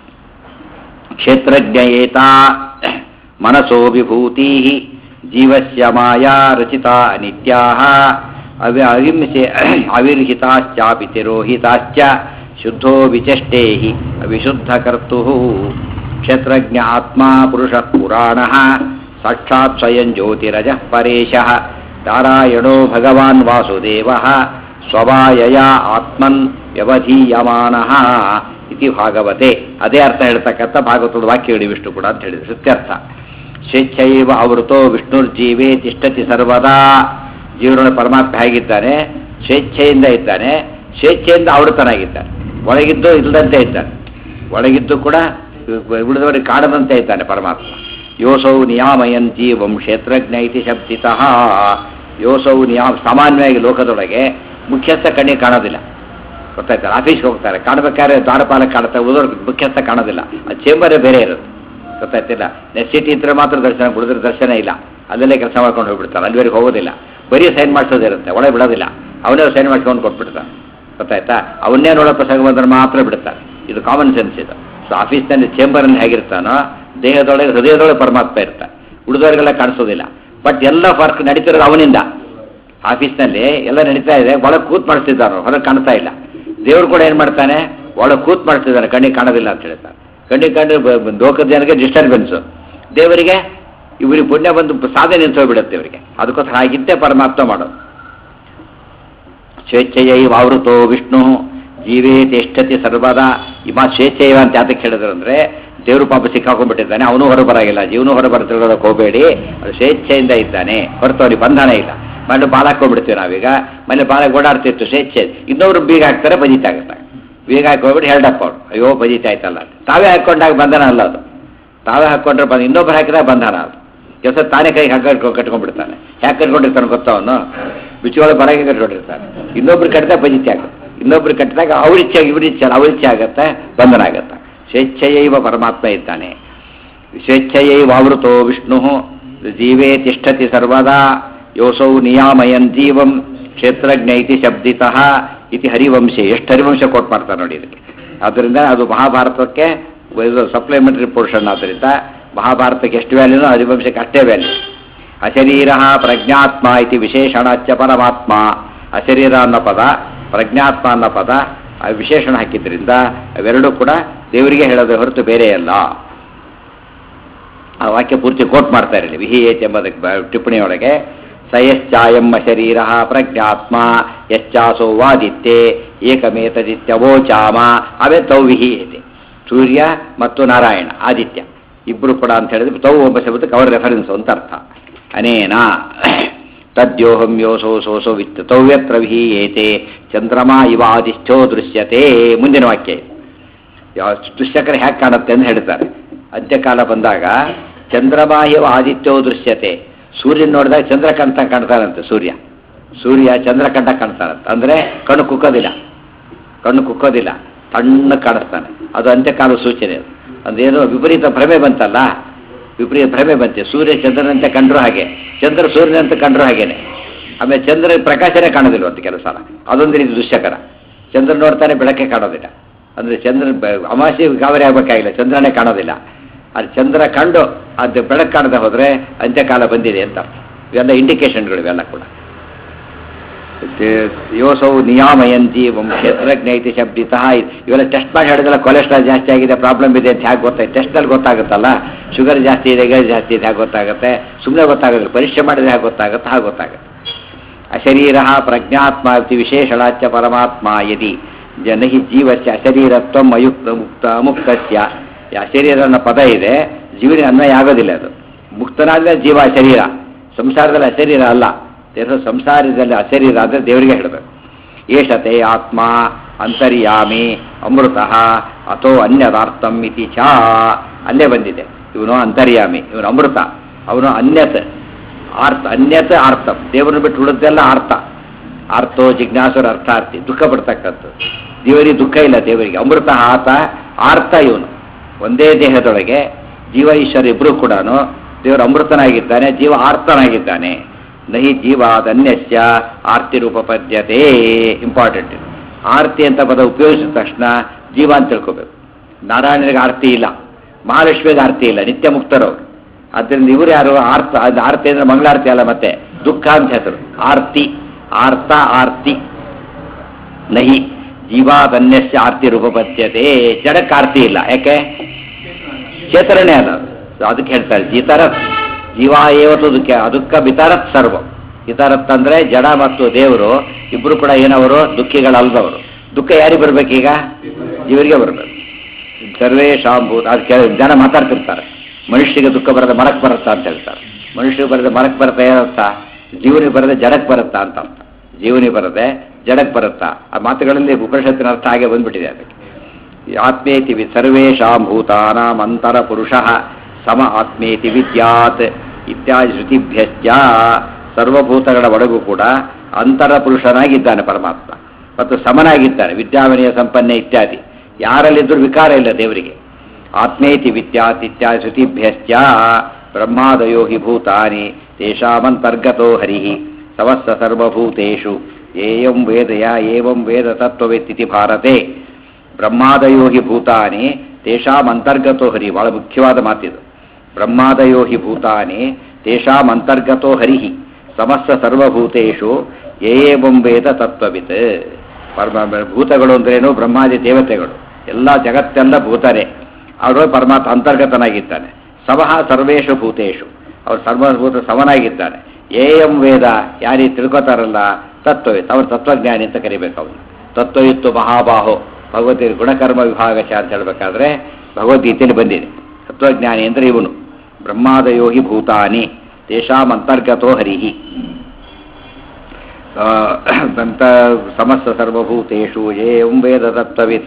ಕ್ಷೇತ್ರಜ್ಞಯೇತ ಮನಸೋ ವಿಭೂತಿ ಜೀವಸ್ಯ ಮಾಯಾ ರಚಿತಾ ಅನಿತ್ಯಾ ಅವಿ ಅವಿಂಸೆ ಅವಿರ್ಹಿತಾಶ್ಚಾಪಿ ತಿರೋಹಿತಾಶ್ಚ ಶುದ್ಧೋ ವಿಚಷ್ಟೇ ವಿಶುದ್ಧಕರ್ತು ಕ್ಷೇತ್ರಜ್ಞ ಆತ್ಮ ಪುರುಷ ಪುರಾಣ ಸಾಕ್ಷಾತ್ ಸ್ವಯಂ ಜ್ಯೋತಿರಜ ಪರೇಶ ನಾರಾಯಣೋ ಭಗವಾನ್ ವಾಸುದೇವ ಸ್ವಭಾಯಯ ಆತ್ಮನ್ ವ್ಯವಧೀಯಮಾನ ಇತಿ ಭಾಗವತೆ ಅದೇ ಅರ್ಥ ಹೇಳ್ತಕ್ಕಂಥ ಭಾಗವತದ ವಾಕ್ಯಗಳು ಇವಿಷ್ಟು ಕೂಡ ಅಂತ ಹೇಳಿದ್ರು ಸತ್ಯರ್ಥ ಸ್ವೇಚ್ಛೈವ ಆವೃತೋ ವಿಷ್ಣುರ್ಜೀವೇ ತಿಷ್ಠತಿ ಸರ್ವದಾ ಜೀವನ ಪರಮಾತ್ಮ ಹೇಗಿದ್ದಾನೆ ಸ್ವೇಚ್ಛೆಯಿಂದ ಇದ್ದಾನೆ ಸ್ವೇಚ್ಛೆಯಿಂದ ಆವೃತನಾಗಿದ್ದಾನೆ ಒಳಗಿದ್ದು ಇಲ್ಲದಂತೆ ಇದ್ದಾನೆ ಒಳಗಿದ್ದು ಕೂಡ ಉಳಿದವರಿಗೆ ಕಾಡದಂತೆ ಇದ್ದಾನೆ ಪರಮಾತ್ಮ ಯೋಸೌ ನಿಯಾಮಯನ್ ಜೀವಂ ಕ್ಷೇತ್ರಜ್ಞ ಇತಿ ಶಬ್ದಿತಃ ಯೋಸೌ ನಿಯಾಮ ಸಾಮಾನ್ಯವಾಗಿ ಲೋಕದೊಳಗೆ ಮುಖ್ಯಸ್ಥ ಕಣ್ಣಿಗೆ ಕಾಣೋದಿಲ್ಲ ಗೊತ್ತಾಯ್ತಾ ಆಫೀಸ್ಗೆ ಹೋಗ್ತಾರೆ ಕಾಣಬೇಕಾದ್ರೆ ದ್ವಾರಪಾಲ ಕಾಣುತ್ತೆ ಉಳಿದವ್ರು ಮುಖ್ಯಸ್ಥ ಕಾಣೋದಿಲ್ಲ ಆ ಚೇಂಬರೇ ಬೇರೆ ಇರುತ್ತೆ ಗೊತ್ತಾಯ್ತಿಲ್ಲ ನೆಸಿಟಿ ಇದ್ರೆ ಮಾತ್ರ ದರ್ಶನ ಉಳಿದ್ರೆ ದರ್ಶನ ಇಲ್ಲ ಅಲ್ಲಲ್ಲೇ ಕೆಲಸ ಮಾಡ್ಕೊಂಡು ಹೋಗ್ಬಿಡ್ತಾರೆ ಅಲ್ಲಿವರೆಗೆ ಹೋಗೋದಿಲ್ಲ ಬರೀ ಸೈನ್ ಮಾಡಿಸೋದಿರುತ್ತೆ ಒಳಗೆ ಬಿಡೋದಿಲ್ಲ ಅವನೇ ಸೈನ್ ಮಾಡ್ಕೊಂಡು ಕೊಟ್ಬಿಡ್ತಾನೆ ಗೊತ್ತಾಯ್ತಾ ಅವನ್ನೇ ನೋಡೋ ಪ್ರಸಂಗ ಬಂದ್ರೆ ಮಾತ್ರ ಬಿಡ್ತಾರೆ ಇದು ಕಾಮನ್ ಸೆನ್ಸ್ ಇದು ಸೊ ಆಫೀಸ್ನಲ್ಲಿ ಚೇಂಬರ್ನಲ್ಲಿ ಹೇಗಿರ್ತಾನೋ ದೇಹದೊಳಗೆ ಹೃದಯದೊಳಗೆ ಪರಮಾತ್ಮ ಇರ್ತಾನೆ ಉಳಿದವರಿಗೆಲ್ಲ ಕಾಣಿಸೋದಿಲ್ಲ ಬಟ್ ಎಲ್ಲ ವರ್ಕ್ ನಡೀತಿರೋದು ಅವನಿಂದ ಆಫೀಸ್ನಲ್ಲಿ ಎಲ್ಲ ನಡೀತಾ ಇದೆ ಒಳಗೆ ಕೂತ್ ಮಾಡಿಸ್ತಿದ್ದಾರೋ ಹೊರಗೆ ಕಾಣ್ತಾ ಇಲ್ಲ ದೇವ್ರು ಕೂಡ ಏನು ಮಾಡ್ತಾನೆ ಒಳಗೆ ಕೂತ್ ಮಾಡಿಸ್ತಿದ್ದಾನೆ ಕಣ್ಣಿಗೆ ಕಾಣೋದಿಲ್ಲ ಅಂತ ಹೇಳ್ತಾನೆ ಕಣ್ಣಿಗೆ ಕಂಡು ಲೋಕದ ಜನಕ್ಕೆ ಡಿಸ್ಟರ್ಬೆನ್ಸು ದೇವರಿಗೆ ಇವರಿಗೆ ಪುಣ್ಯ ಬಂದು ಸಾಧನೆ ನಿಂತೋಗ್ಬಿಡುತ್ತೆ ಇವರಿಗೆ ಅದಕ್ಕೋಸ್ಕರ ಹಾಗಿದ್ದೇ ಪರಮಾತ್ಮ ಮಾಡೋದು ಸ್ವೇಚ್ಛೆಯೈವ ಆವೃತೋ ವಿಷ್ಣು ಜೀವೇ ತಿಷ್ಠತಿ ಸರ್ವದಾ ಈ ಮಾತು ಸ್ವೇಚ್ಛೆಯವ ಅಂತ ಯಾತಕ್ಕೆ ಹೇಳಿದ್ರು ಅಂದ್ರೆ ದೇವರು ಪಾಪ ಸಿಕ್ಕಾಕೊಂಡ್ಬಿಟ್ಟಿದ್ದಾನೆ ಅವನು ಹೊರಬರಾಗಿಲ್ಲ ಜೀವನು ಹೊರಬರ ತಿಳ್ಕೊಳ್ಳೋಕೆ ಹೋಗಬೇಡಿ ಅದು ಸ್ವೇಚ್ಛೆಯಿಂದ ಇದ್ದಾನೆ ಹೊರತು ಅವನಿಗೆ ಬಂಧನ ಇಲ್ಲ ಮನೆ ಬಾಲ ಹಾಕೊಂಡ್ಬಿಡ್ತೀವಿ ನಾವೀಗ ಮನೆ ಬಾಲ ಓಡಾಡ್ತಿತ್ತು ಸ್ವೇಚ್ಛೆ ಇನ್ನೊಬ್ರು ಬೀಗ ಹಾಕ್ತಾರೆ ಬಜಿತ ಆಗುತ್ತೆ ಬೀಗ ಹಾಕಿ ಹೋಗ್ಬಿಟ್ಟು ಹೆಲ್ಡಪ್ ಅವ್ರು ಅಯ್ಯೋ ಬಜಿತ ಆಯ್ತಲ್ಲ ಅಂತ. ತಾವೇ ಹಾಕೊಂಡಾಗ ಬಂಧನ ಅಲ್ಲ ಅದು ತಾವೇ ಹಾಕೊಂಡ್ರೆ ಬಂದ ಇನ್ನೊಬ್ರು ಹಾಕಿದ್ರೆ ಬಂಧನ ಅದು ಕೆಲಸ ತಾನೇ ಕೈ ಹಾಕಿ ಕಟ್ಕೊಂಡ್ಬಿಡ್ತಾನೆ ಯಾಕೆ ಕಟ್ಕೊಂಡಿರ್ತಾನೆ ಗೊತ್ತಾ ಅವನು ಬಿಚ್ಚೊಳಗೆ ಬರಗೆ ಕಟ್ಕೊಂಡಿರ್ತಾನೆ ಇನ್ನೊಬ್ರು ಕಟ್ಟಿದಾಗ ಬಜಿತಿ ಆಗುತ್ತೆ ಇನ್ನೊಬ್ರು ಕಟ್ಟಿದಾಗ ಅವ್ರ ಇಚ್ಛೆ ಇವ್ರ ಇಚ್ಛೆ ಅಲ್ಲ ಅವ್ರ ಇಚ್ಛೆ ಆಗತ್ತೆ ಬಂಧನ ಆಗತ್ತೆ ಸ್ವೇಚ್ಛೆಯೈವ ಪರಮಾತ್ಮ ಇದ್ದಾನೆ ಸ್ವೇಚ್ಛೆಯೈವ ಆವೃತೋ ವಿಷ್ಣು ಜೀವೇ ತಿಷ್ಠತಿ ಸರ್ವದಾ ಯೋಸೌ ನಿಯಾಮಯನ್ ಜೀವಂ ಕ್ಷೇತ್ರಜ್ಞ ಇತಿ ಶಬ್ದಿತಃ ಇತಿ ಹರಿವಂಶೆ ಎಷ್ಟು ಹರಿವಂಶ ಕೋಟ್ ಮಾಡ್ತಾರೆ ನೋಡಿ ಇದಕ್ಕೆ ಆದ್ದರಿಂದ ಅದು ಮಹಾಭಾರತಕ್ಕೆ ಇದು ಸಪ್ಲಿಮೆಂಟರಿ ಪೋರ್ಷನ್ ಆದ್ದರಿಂದ ಮಹಾಭಾರತಕ್ಕೆ ಎಷ್ಟು ವ್ಯಾಲ್ಯೂನೋ ಹರಿವಂಶಕ್ಕೆ ಅಷ್ಟೇ ವ್ಯಾಲ್ಯೂ ಅಶರೀರ ಪ್ರಜ್ಞಾತ್ಮ ಇತಿ ವಿಶೇಷಣಾಚ್ಚ ಪರಮಾತ್ಮ ಅಶರೀರ ಅನ್ನೋ ಪದ ಪ್ರಜ್ಞಾತ್ಮ ಅನ್ನೋ ಪದ ಆ ವಿಶೇಷಣ ಹಾಕಿದ್ರಿಂದ ಅವೆರಡೂ ಕೂಡ ದೇವರಿಗೆ ಹೇಳೋದು ಹೊರತು ಬೇರೆ ಅಲ್ಲ ಆ ವಾಕ್ಯ ಪೂರ್ತಿ ಕೋಟ್ ಮಾಡ್ತಾ ಇರಲಿ ವಿಹಿಯೇತ್ ಎಂಬುದಕ್ಕೆ ಬ- ಟಿಪ್ಪಣಿಯೊಳಗೆ ಸಯಶ್ಚಾಯಂ ಶರೀರ ಪ್ರಜ್ಞಾತ್ಮ ಯಶ್ಚಾಸೋ ವಾದಿತ್ಯೆ ಏಕಮೇತದಿತ್ಯವೋಚಾಮ ಅವೇ ತೌ ವಿಹೀಯತೆ ಸೂರ್ಯ ಮತ್ತು ನಾರಾಯಣ ಆದಿತ್ಯ ಇಬ್ಬರು ಕೂಡ ಅಂತ ಹೇಳಿದ್ರೆ ತೌ ಒಬ್ಬ ಶಬ್ದಕ್ಕೆ ಅವರ ರೆಫರೆನ್ಸ್ ಅಂತ ಅರ್ಥ ಅನೇನ ತದ್ಯೋಹಂ ಯೋಸೋ ಸೋಸೋ ವಿತ್ ತವ್ಯತ್ರ ವಿಹೀಯೇತೆ ಚಂದ್ರಮಾ ಇವ ಆದಿಷ್ಠೋ ದೃಶ್ಯತೆ ಮುಂದಿನ ವಾಕ್ಯ ಇದು. ಯಾವ ದುಶ್ಚಕ್ರ ಹ್ಯಾಕ್ ಕಾಣುತ್ತೆ ಅಂತ ಹೇಳ್ತಾರೆ ಅಂತ್ಯಕಾಲ ಬಂದಾಗ ಚಂದ್ರಮಾ ಇವ ಆದಿತ್ಯೋ ದೃಶ್ಯತೆ ಸೂರ್ಯನ ನೋಡಿದಾಗ ಚಂದ್ರಕಂಠ ಕಾಣ್ತಾನಂತೆ ಸೂರ್ಯ ಸೂರ್ಯ ಚಂದ್ರಕಂಠ ಕಾಣ್ತಾನಂತೆ ಅಂದ್ರೆ ಕಣ್ಣು ಕುಕ್ಕೋದಿಲ್ಲ ಕಣ್ಣು ಕುಕ್ಕೋದಿಲ್ಲ ತಣ್ಣ ಕಾಣಿಸ್ತಾನೆ ಅದು ಅಂತ್ಯಕಾಲ ಸೂಚನೆ ಅದು ಅದೇನೋ ವಿಪರೀತ ಭ್ರಮೆ ಬಂತಲ್ಲ ವಿಪರೀತ ಭ್ರಮೆ ಬಂತೆ ಸೂರ್ಯ ಚಂದ್ರನಂತೆ ಕಂಡ್ರು ಹಾಗೆ ಚಂದ್ರ ಸೂರ್ಯನಂತೆ ಕಂಡ್ರು ಹಾಗೇನೆ ಆಮೇಲೆ ಚಂದ್ರ ಪ್ರಕಾಶನೇ ಕಾಣೋದಿಲ್ಲ ಅಂತ ಕೆಲವು ಸಲ ಅದೊಂದು ರೀತಿ ದುಶ್ಚಕರ ಚಂದ್ರ ನೋಡ್ತಾನೆ ಬೆಳಕೆ ಕಾಣೋದಿಲ್ಲ ಅಂದ್ರೆ ಚಂದ್ರ ಬ- ಅಮಾವಾಸ್ಯೆ ಗಾಬರಿ ಆಗ್ಬೇಕಾಗಿಲ್ಲ ಚಂದ್ರನೇ ಕಾಣೋದಿಲ್ಲ ಅದು ಚಂದ್ರ ಕಂಡು ಅದು ಬೆಳಕು ಕಾಣದೆ ಹೋದ್ರೆ ಅಂತ್ಯಕಾಲ ಬಂದಿದೆ ಅಂತ ಅರ್ಥ. ಇವೆಲ್ಲ ಇಂಡಿಕೇಶನ್ಗಳು ಇವೆಲ್ಲ ಕೂಡ ಯೋಸೌ ನಿಯಾಮಯಂತಿ ವಂ ಕ್ಷೇತ್ರಜ್ಞ ಇತಿ ಶಬ್ದಿತ ಇವೆಲ್ಲ ಟೆಸ್ಟ್ ಮಾಡಿ ಹೇಳಿದ್ರೆ ಕೊಲೆಸ್ಟ್ರಾಲ್ ಜಾಸ್ತಿ ಆಗಿದೆ ಪ್ರಾಬ್ಲಮ್ ಇದೆ ಅಂತ ಹೇಗೆ ಗೊತ್ತಾಯ್ತು ಟೆಸ್ಟಲ್ಲಿ ಗೊತ್ತಾಗುತ್ತಲ್ಲ ಶುಗರ್ ಜಾಸ್ತಿ ಇದೆ ಗೈಸ್ ಜಾಸ್ತಿ ಇದೆ ಹೇಗೆ ಗೊತ್ತಾಗುತ್ತೆ ಸುಮ್ಮನೆ ಗೊತ್ತಾಗೋದಿಲ್ಲ ಪರೀಕ್ಷೆ ಮಾಡಿದ್ರೆ ಹೇಗೆ ಗೊತ್ತಾಗುತ್ತೆ ಹಾಗೆ ಗೊತ್ತಾಗುತ್ತೆ ಅಶರೀರ ಪ್ರಜ್ಞಾತ್ಮ ಇತಿ ವಿಶೇಷಣಾಚ್ಯ ಪರಮಾತ್ಮ ಯದಿ ಜನ ಹಿ ಜೀವಸ್ಯ ಅಶರೀರತ್ವ ಅಯುಕ್ತ ಮುಕ್ತ ಅಮುಕ್ತಸ್ಯ ಈ ಅಶರೀರ ಅನ್ನೋ ಪದ ಇದೆ ಜೀವನಿಗೆ ಅನ್ವಯ ಆಗೋದಿಲ್ಲ ಅದು ಮುಕ್ತನಾದ್ರೆ ಜೀವ ಅಶರೀರ ಸಂಸಾರದಲ್ಲಿ ಅಶರೀರ ಅಲ್ಲ ದೇವರ ಸಂಸಾರದಲ್ಲಿ ಅಶರೀರ ಅಂದರೆ ದೇವರಿಗೆ ಹೇಳಬೇಕು ಏಷತೆ ಆತ್ಮ ಅಂತರ್ಯಾಮಿ ಅಮೃತ ಅಥೋ ಅನ್ಯದಾರ್ಥಂ ಇತಿ ಚ ಅಲ್ಲೇ ಬಂದಿದೆ ಇವನು ಅಂತರ್ಯಾಮಿ ಇವನು ಅಮೃತ ಅವನು ಅನ್ಯತ್ ಆರ್ಥ ಅನ್ಯತ್ ಆರ್ತಂ ದೇವರನ್ನು ಬಿಟ್ಟು ಉಳಿದೆಲ್ಲ ಆರ್ಥ ಆರ್ತೋ ಜಿಜ್ಞಾಸುರ ಅರ್ಥಾರ್ಥಿ ದುಃಖ ಪಡ್ತಕ್ಕಂಥದ್ದು ದೇವರಿಗೆ ದುಃಖ ಇಲ್ಲ ದೇವರಿಗೆ ಅಮೃತ ಆತ ಆರ್ಥ ಇವನು ಒಂದೇ ದೇಹದೊಳಗೆ ಜೀವ ಈಶ್ವರ ಇಬ್ಬರು ಕೂಡ ದೇವರು ಅಮೃತನಾಗಿದ್ದಾನೆ ಜೀವ ಆರ್ತನಾಗಿದ್ದಾನೆ ನಹಿ ಜೀವಾದನ್ಯಸ್ಯ ಆರ್ತಿ ರೂಪಪದ್ಯತೆ ಇಂಪಾರ್ಟೆಂಟ್ ಆರ್ತಿ ಅಂತ ಪದ ಉಪಯೋಗಿಸಿದ ತಕ್ಷಣ ಜೀವ ಅಂತ ತಿಳ್ಕೋಬೇಕು ನಾರಾಯಣನಿಗೆ ಆರ್ತಿ ಇಲ್ಲ ಮಹಾಲಕ್ಷ್ಮಿಗೆ ಆರ್ತಿ ಇಲ್ಲ ನಿತ್ಯ ಮುಕ್ತರವರು ಆದ್ದರಿಂದ ಇವರು ಯಾರು ಆರ್ತ ಅದು ಆರ್ತಿ ಅಂದ್ರೆ ಮಂಗಳಾರತಿ ಅಲ್ಲ ಮತ್ತೆ ದುಃಖ ಅಂತ ಹೆಸರು ಆರ್ತಿ ಆರ್ತ ಆರ್ತಿ ನಹಿ ಜೀವಾದನ್ಯಸ್ಯ ಆರ್ತಿ ರೂಪಪದ್ಯತೆ ಜಡಕ್ಕೆ ಆರ್ತಿ ಇಲ್ಲ ಯಾಕೆ ಚೇತರನೇ ಅಲ್ಲ ಅದು. So ಅದಕ್ಕೆ ಹೇಳ್ತಾರೆ ಜಿತರತ್ ಜೀವ ಏವತ್ತು ದುಃಖ ಅದಕ್ಕ ಬಿತರತ್ ಸರ್ವ ಇತರತ್ ಅಂದ್ರೆ ಜಡ ಮತ್ತು ದೇವರು ಇಬ್ರು ಕೂಡ ಏನವರು ದುಃಖಿಗಳಲ್ಲದವರು ದುಃಖ ಯಾರಿಗೆ ಬರ್ಬೇಕೀಗ ಜೀವರಿಗೆ ಬರಬೇಕು ಸರ್ವೇಶಾಂಭೂತ ಅದು ಕೆಲ ಜನ ಮಾತಾಡ್ತಿರ್ತಾರೆ ಮನುಷ್ಯರಿಗೆ ದುಃಖ ಬರದ ಮರಕ್ಕೆ ಬರುತ್ತಾ ಅಂತ ಹೇಳ್ತಾರೆ ಮನುಷ್ಯರಿಗೆ ಬರದ ಮರಕ್ಕೆ ಬರುತ್ತಾ ಏನರ್ಥ ಜೀವನಿಗೆ ಬರದೆ ಜಡಕ್ಕೆ ಬರುತ್ತಾ ಅಂತ ಅರ್ಥ ಜೀವನಿಗೆ ಬರದೆ ಜಡಕ್ಕೆ ಬರುತ್ತಾ ಆ ಮಾತುಗಳಲ್ಲಿ ಉಪನಿಷತ್ತಿನ ಅರ್ಥ ಹಾಗೆ ಬಂದ್ಬಿಟ್ಟಿದೆ ಅದಕ್ಕೆ ಆತ್ಮೇತಿ ವಿ ಸರ್ವೇಷಾಂ ಭೂತಾನಾಂ ಅಂತರ ಪುರುಷಃ ಸಮ ಆತ್ಮೇತಿ ವಿದ್ಯಾತ್ ಇತ್ಯಾದಿ ಶ್ರುತಿಭ್ಯಶ್ಚ ಸರ್ವಭೂತಗಳ ಒಳಗೂ ಕೂಡ ಅಂತರ ಪುರುಷನಾಗಿದ್ದಾನೆ ಪರಮಾತ್ಮ ಮತ್ತು ಸಮನಾಗಿದ್ದಾನೆ ವಿದ್ಯಾವಿನಯ ಸಂಪನ್ನೆ ಇತ್ಯಾದಿ ಯಾರಲ್ಲಿದ್ದರೂ ವಿಕಾರ ಇಲ್ಲ ದೇವರಿಗೆ ಆತ್ಮೇತಿ ವಿದ್ಯಾತ್ ಇತ್ಯಾದಿ ಶ್ರುತಿಭ್ಯಶ್ಚ ಬ್ರಹ್ಮಾದಯೋ ಹಿ ಭೂತಾನಿ ತೇಷಾಮಂತರ್ಗತೋ ಹರಿ ಸಮಸ್ತ ಸರ್ವಭೂತೇಷು ಏಯಂ ವೇದಯ ಏವಂ ವೇದ ತತ್ವವೆತ್ತಿತಿ ಭಾರತೆ ಬ್ರಹ್ಮಾದಯೋ ಹಿ ಭೂತಾನಿ ತೇಷಾಂ ಅಂತರ್ಗತೋ ಹರಿ ಬಹಳ ಮುಖ್ಯವಾದ ಮಾತಿದು ಬ್ರಹ್ಮಾದಯೋ ಹಿ ಭೂತಾನಿ ತೇಷಾಂ ಅಂತರ್ಗತೋ ಹರಿ ಸಮಸ್ತ ಸರ್ವಭೂತೇಷು ಏವಂ ವೇದ ತತ್ವವಿತ್ ಪರಮ ಭೂತಗಳು ಅಂದ್ರೇನು ಬ್ರಹ್ಮಾದಿ ದೇವತೆಗಳು ಎಲ್ಲ ಜಗತ್ತೆಲ್ಲ ಭೂತರೇ ಅವರು ಪರಮಾತ್ಮ ಅಂತರ್ಗತನಾಗಿದ್ದಾನೆ ಸಮಃ ಸರ್ವೇಷು ಭೂತೇಷು ಅವ್ರು ಸರ್ವಭೂತ ಸಮನಾಗಿದ್ದಾನೆ ಏಯಂ ವೇದ ಯಾರೀ ತಿಳ್ಕೊತಾರಲ್ಲ ತತ್ವವಿತ್ ಅವ್ರ ತತ್ವಜ್ಞಾನಿ ಅಂತ ಕರಿಬೇಕು ಅವನು ತತ್ವವಿತ್ತು ಮಹಾಬಾಹೋ ಭಗವತಿ ಗುಣಕರ್ಮ ವಿಭಾಗಶ ಅಂತ ಹೇಳ್ಬೇಕಾದ್ರೆ ಭಗವದ್ಗೀತೆಯಲ್ಲಿ ಬಂದಿದೆ ತತ್ವಜ್ಞಾನಿ ಅಂದ್ರೆ ಇವನು ಬ್ರಹ್ಮಾದಯೋಹಿ ಭೂತಾನಿ ತೇಷಾಂ ಅಂತರ್ಗತೋ ಹರಿಹಿ ಆ, ಅಂತ ಸಮಸ್ತ ಸರ್ವಭೂತೇಷು ಏಂ ವೇದ ತತ್ವವಿತ್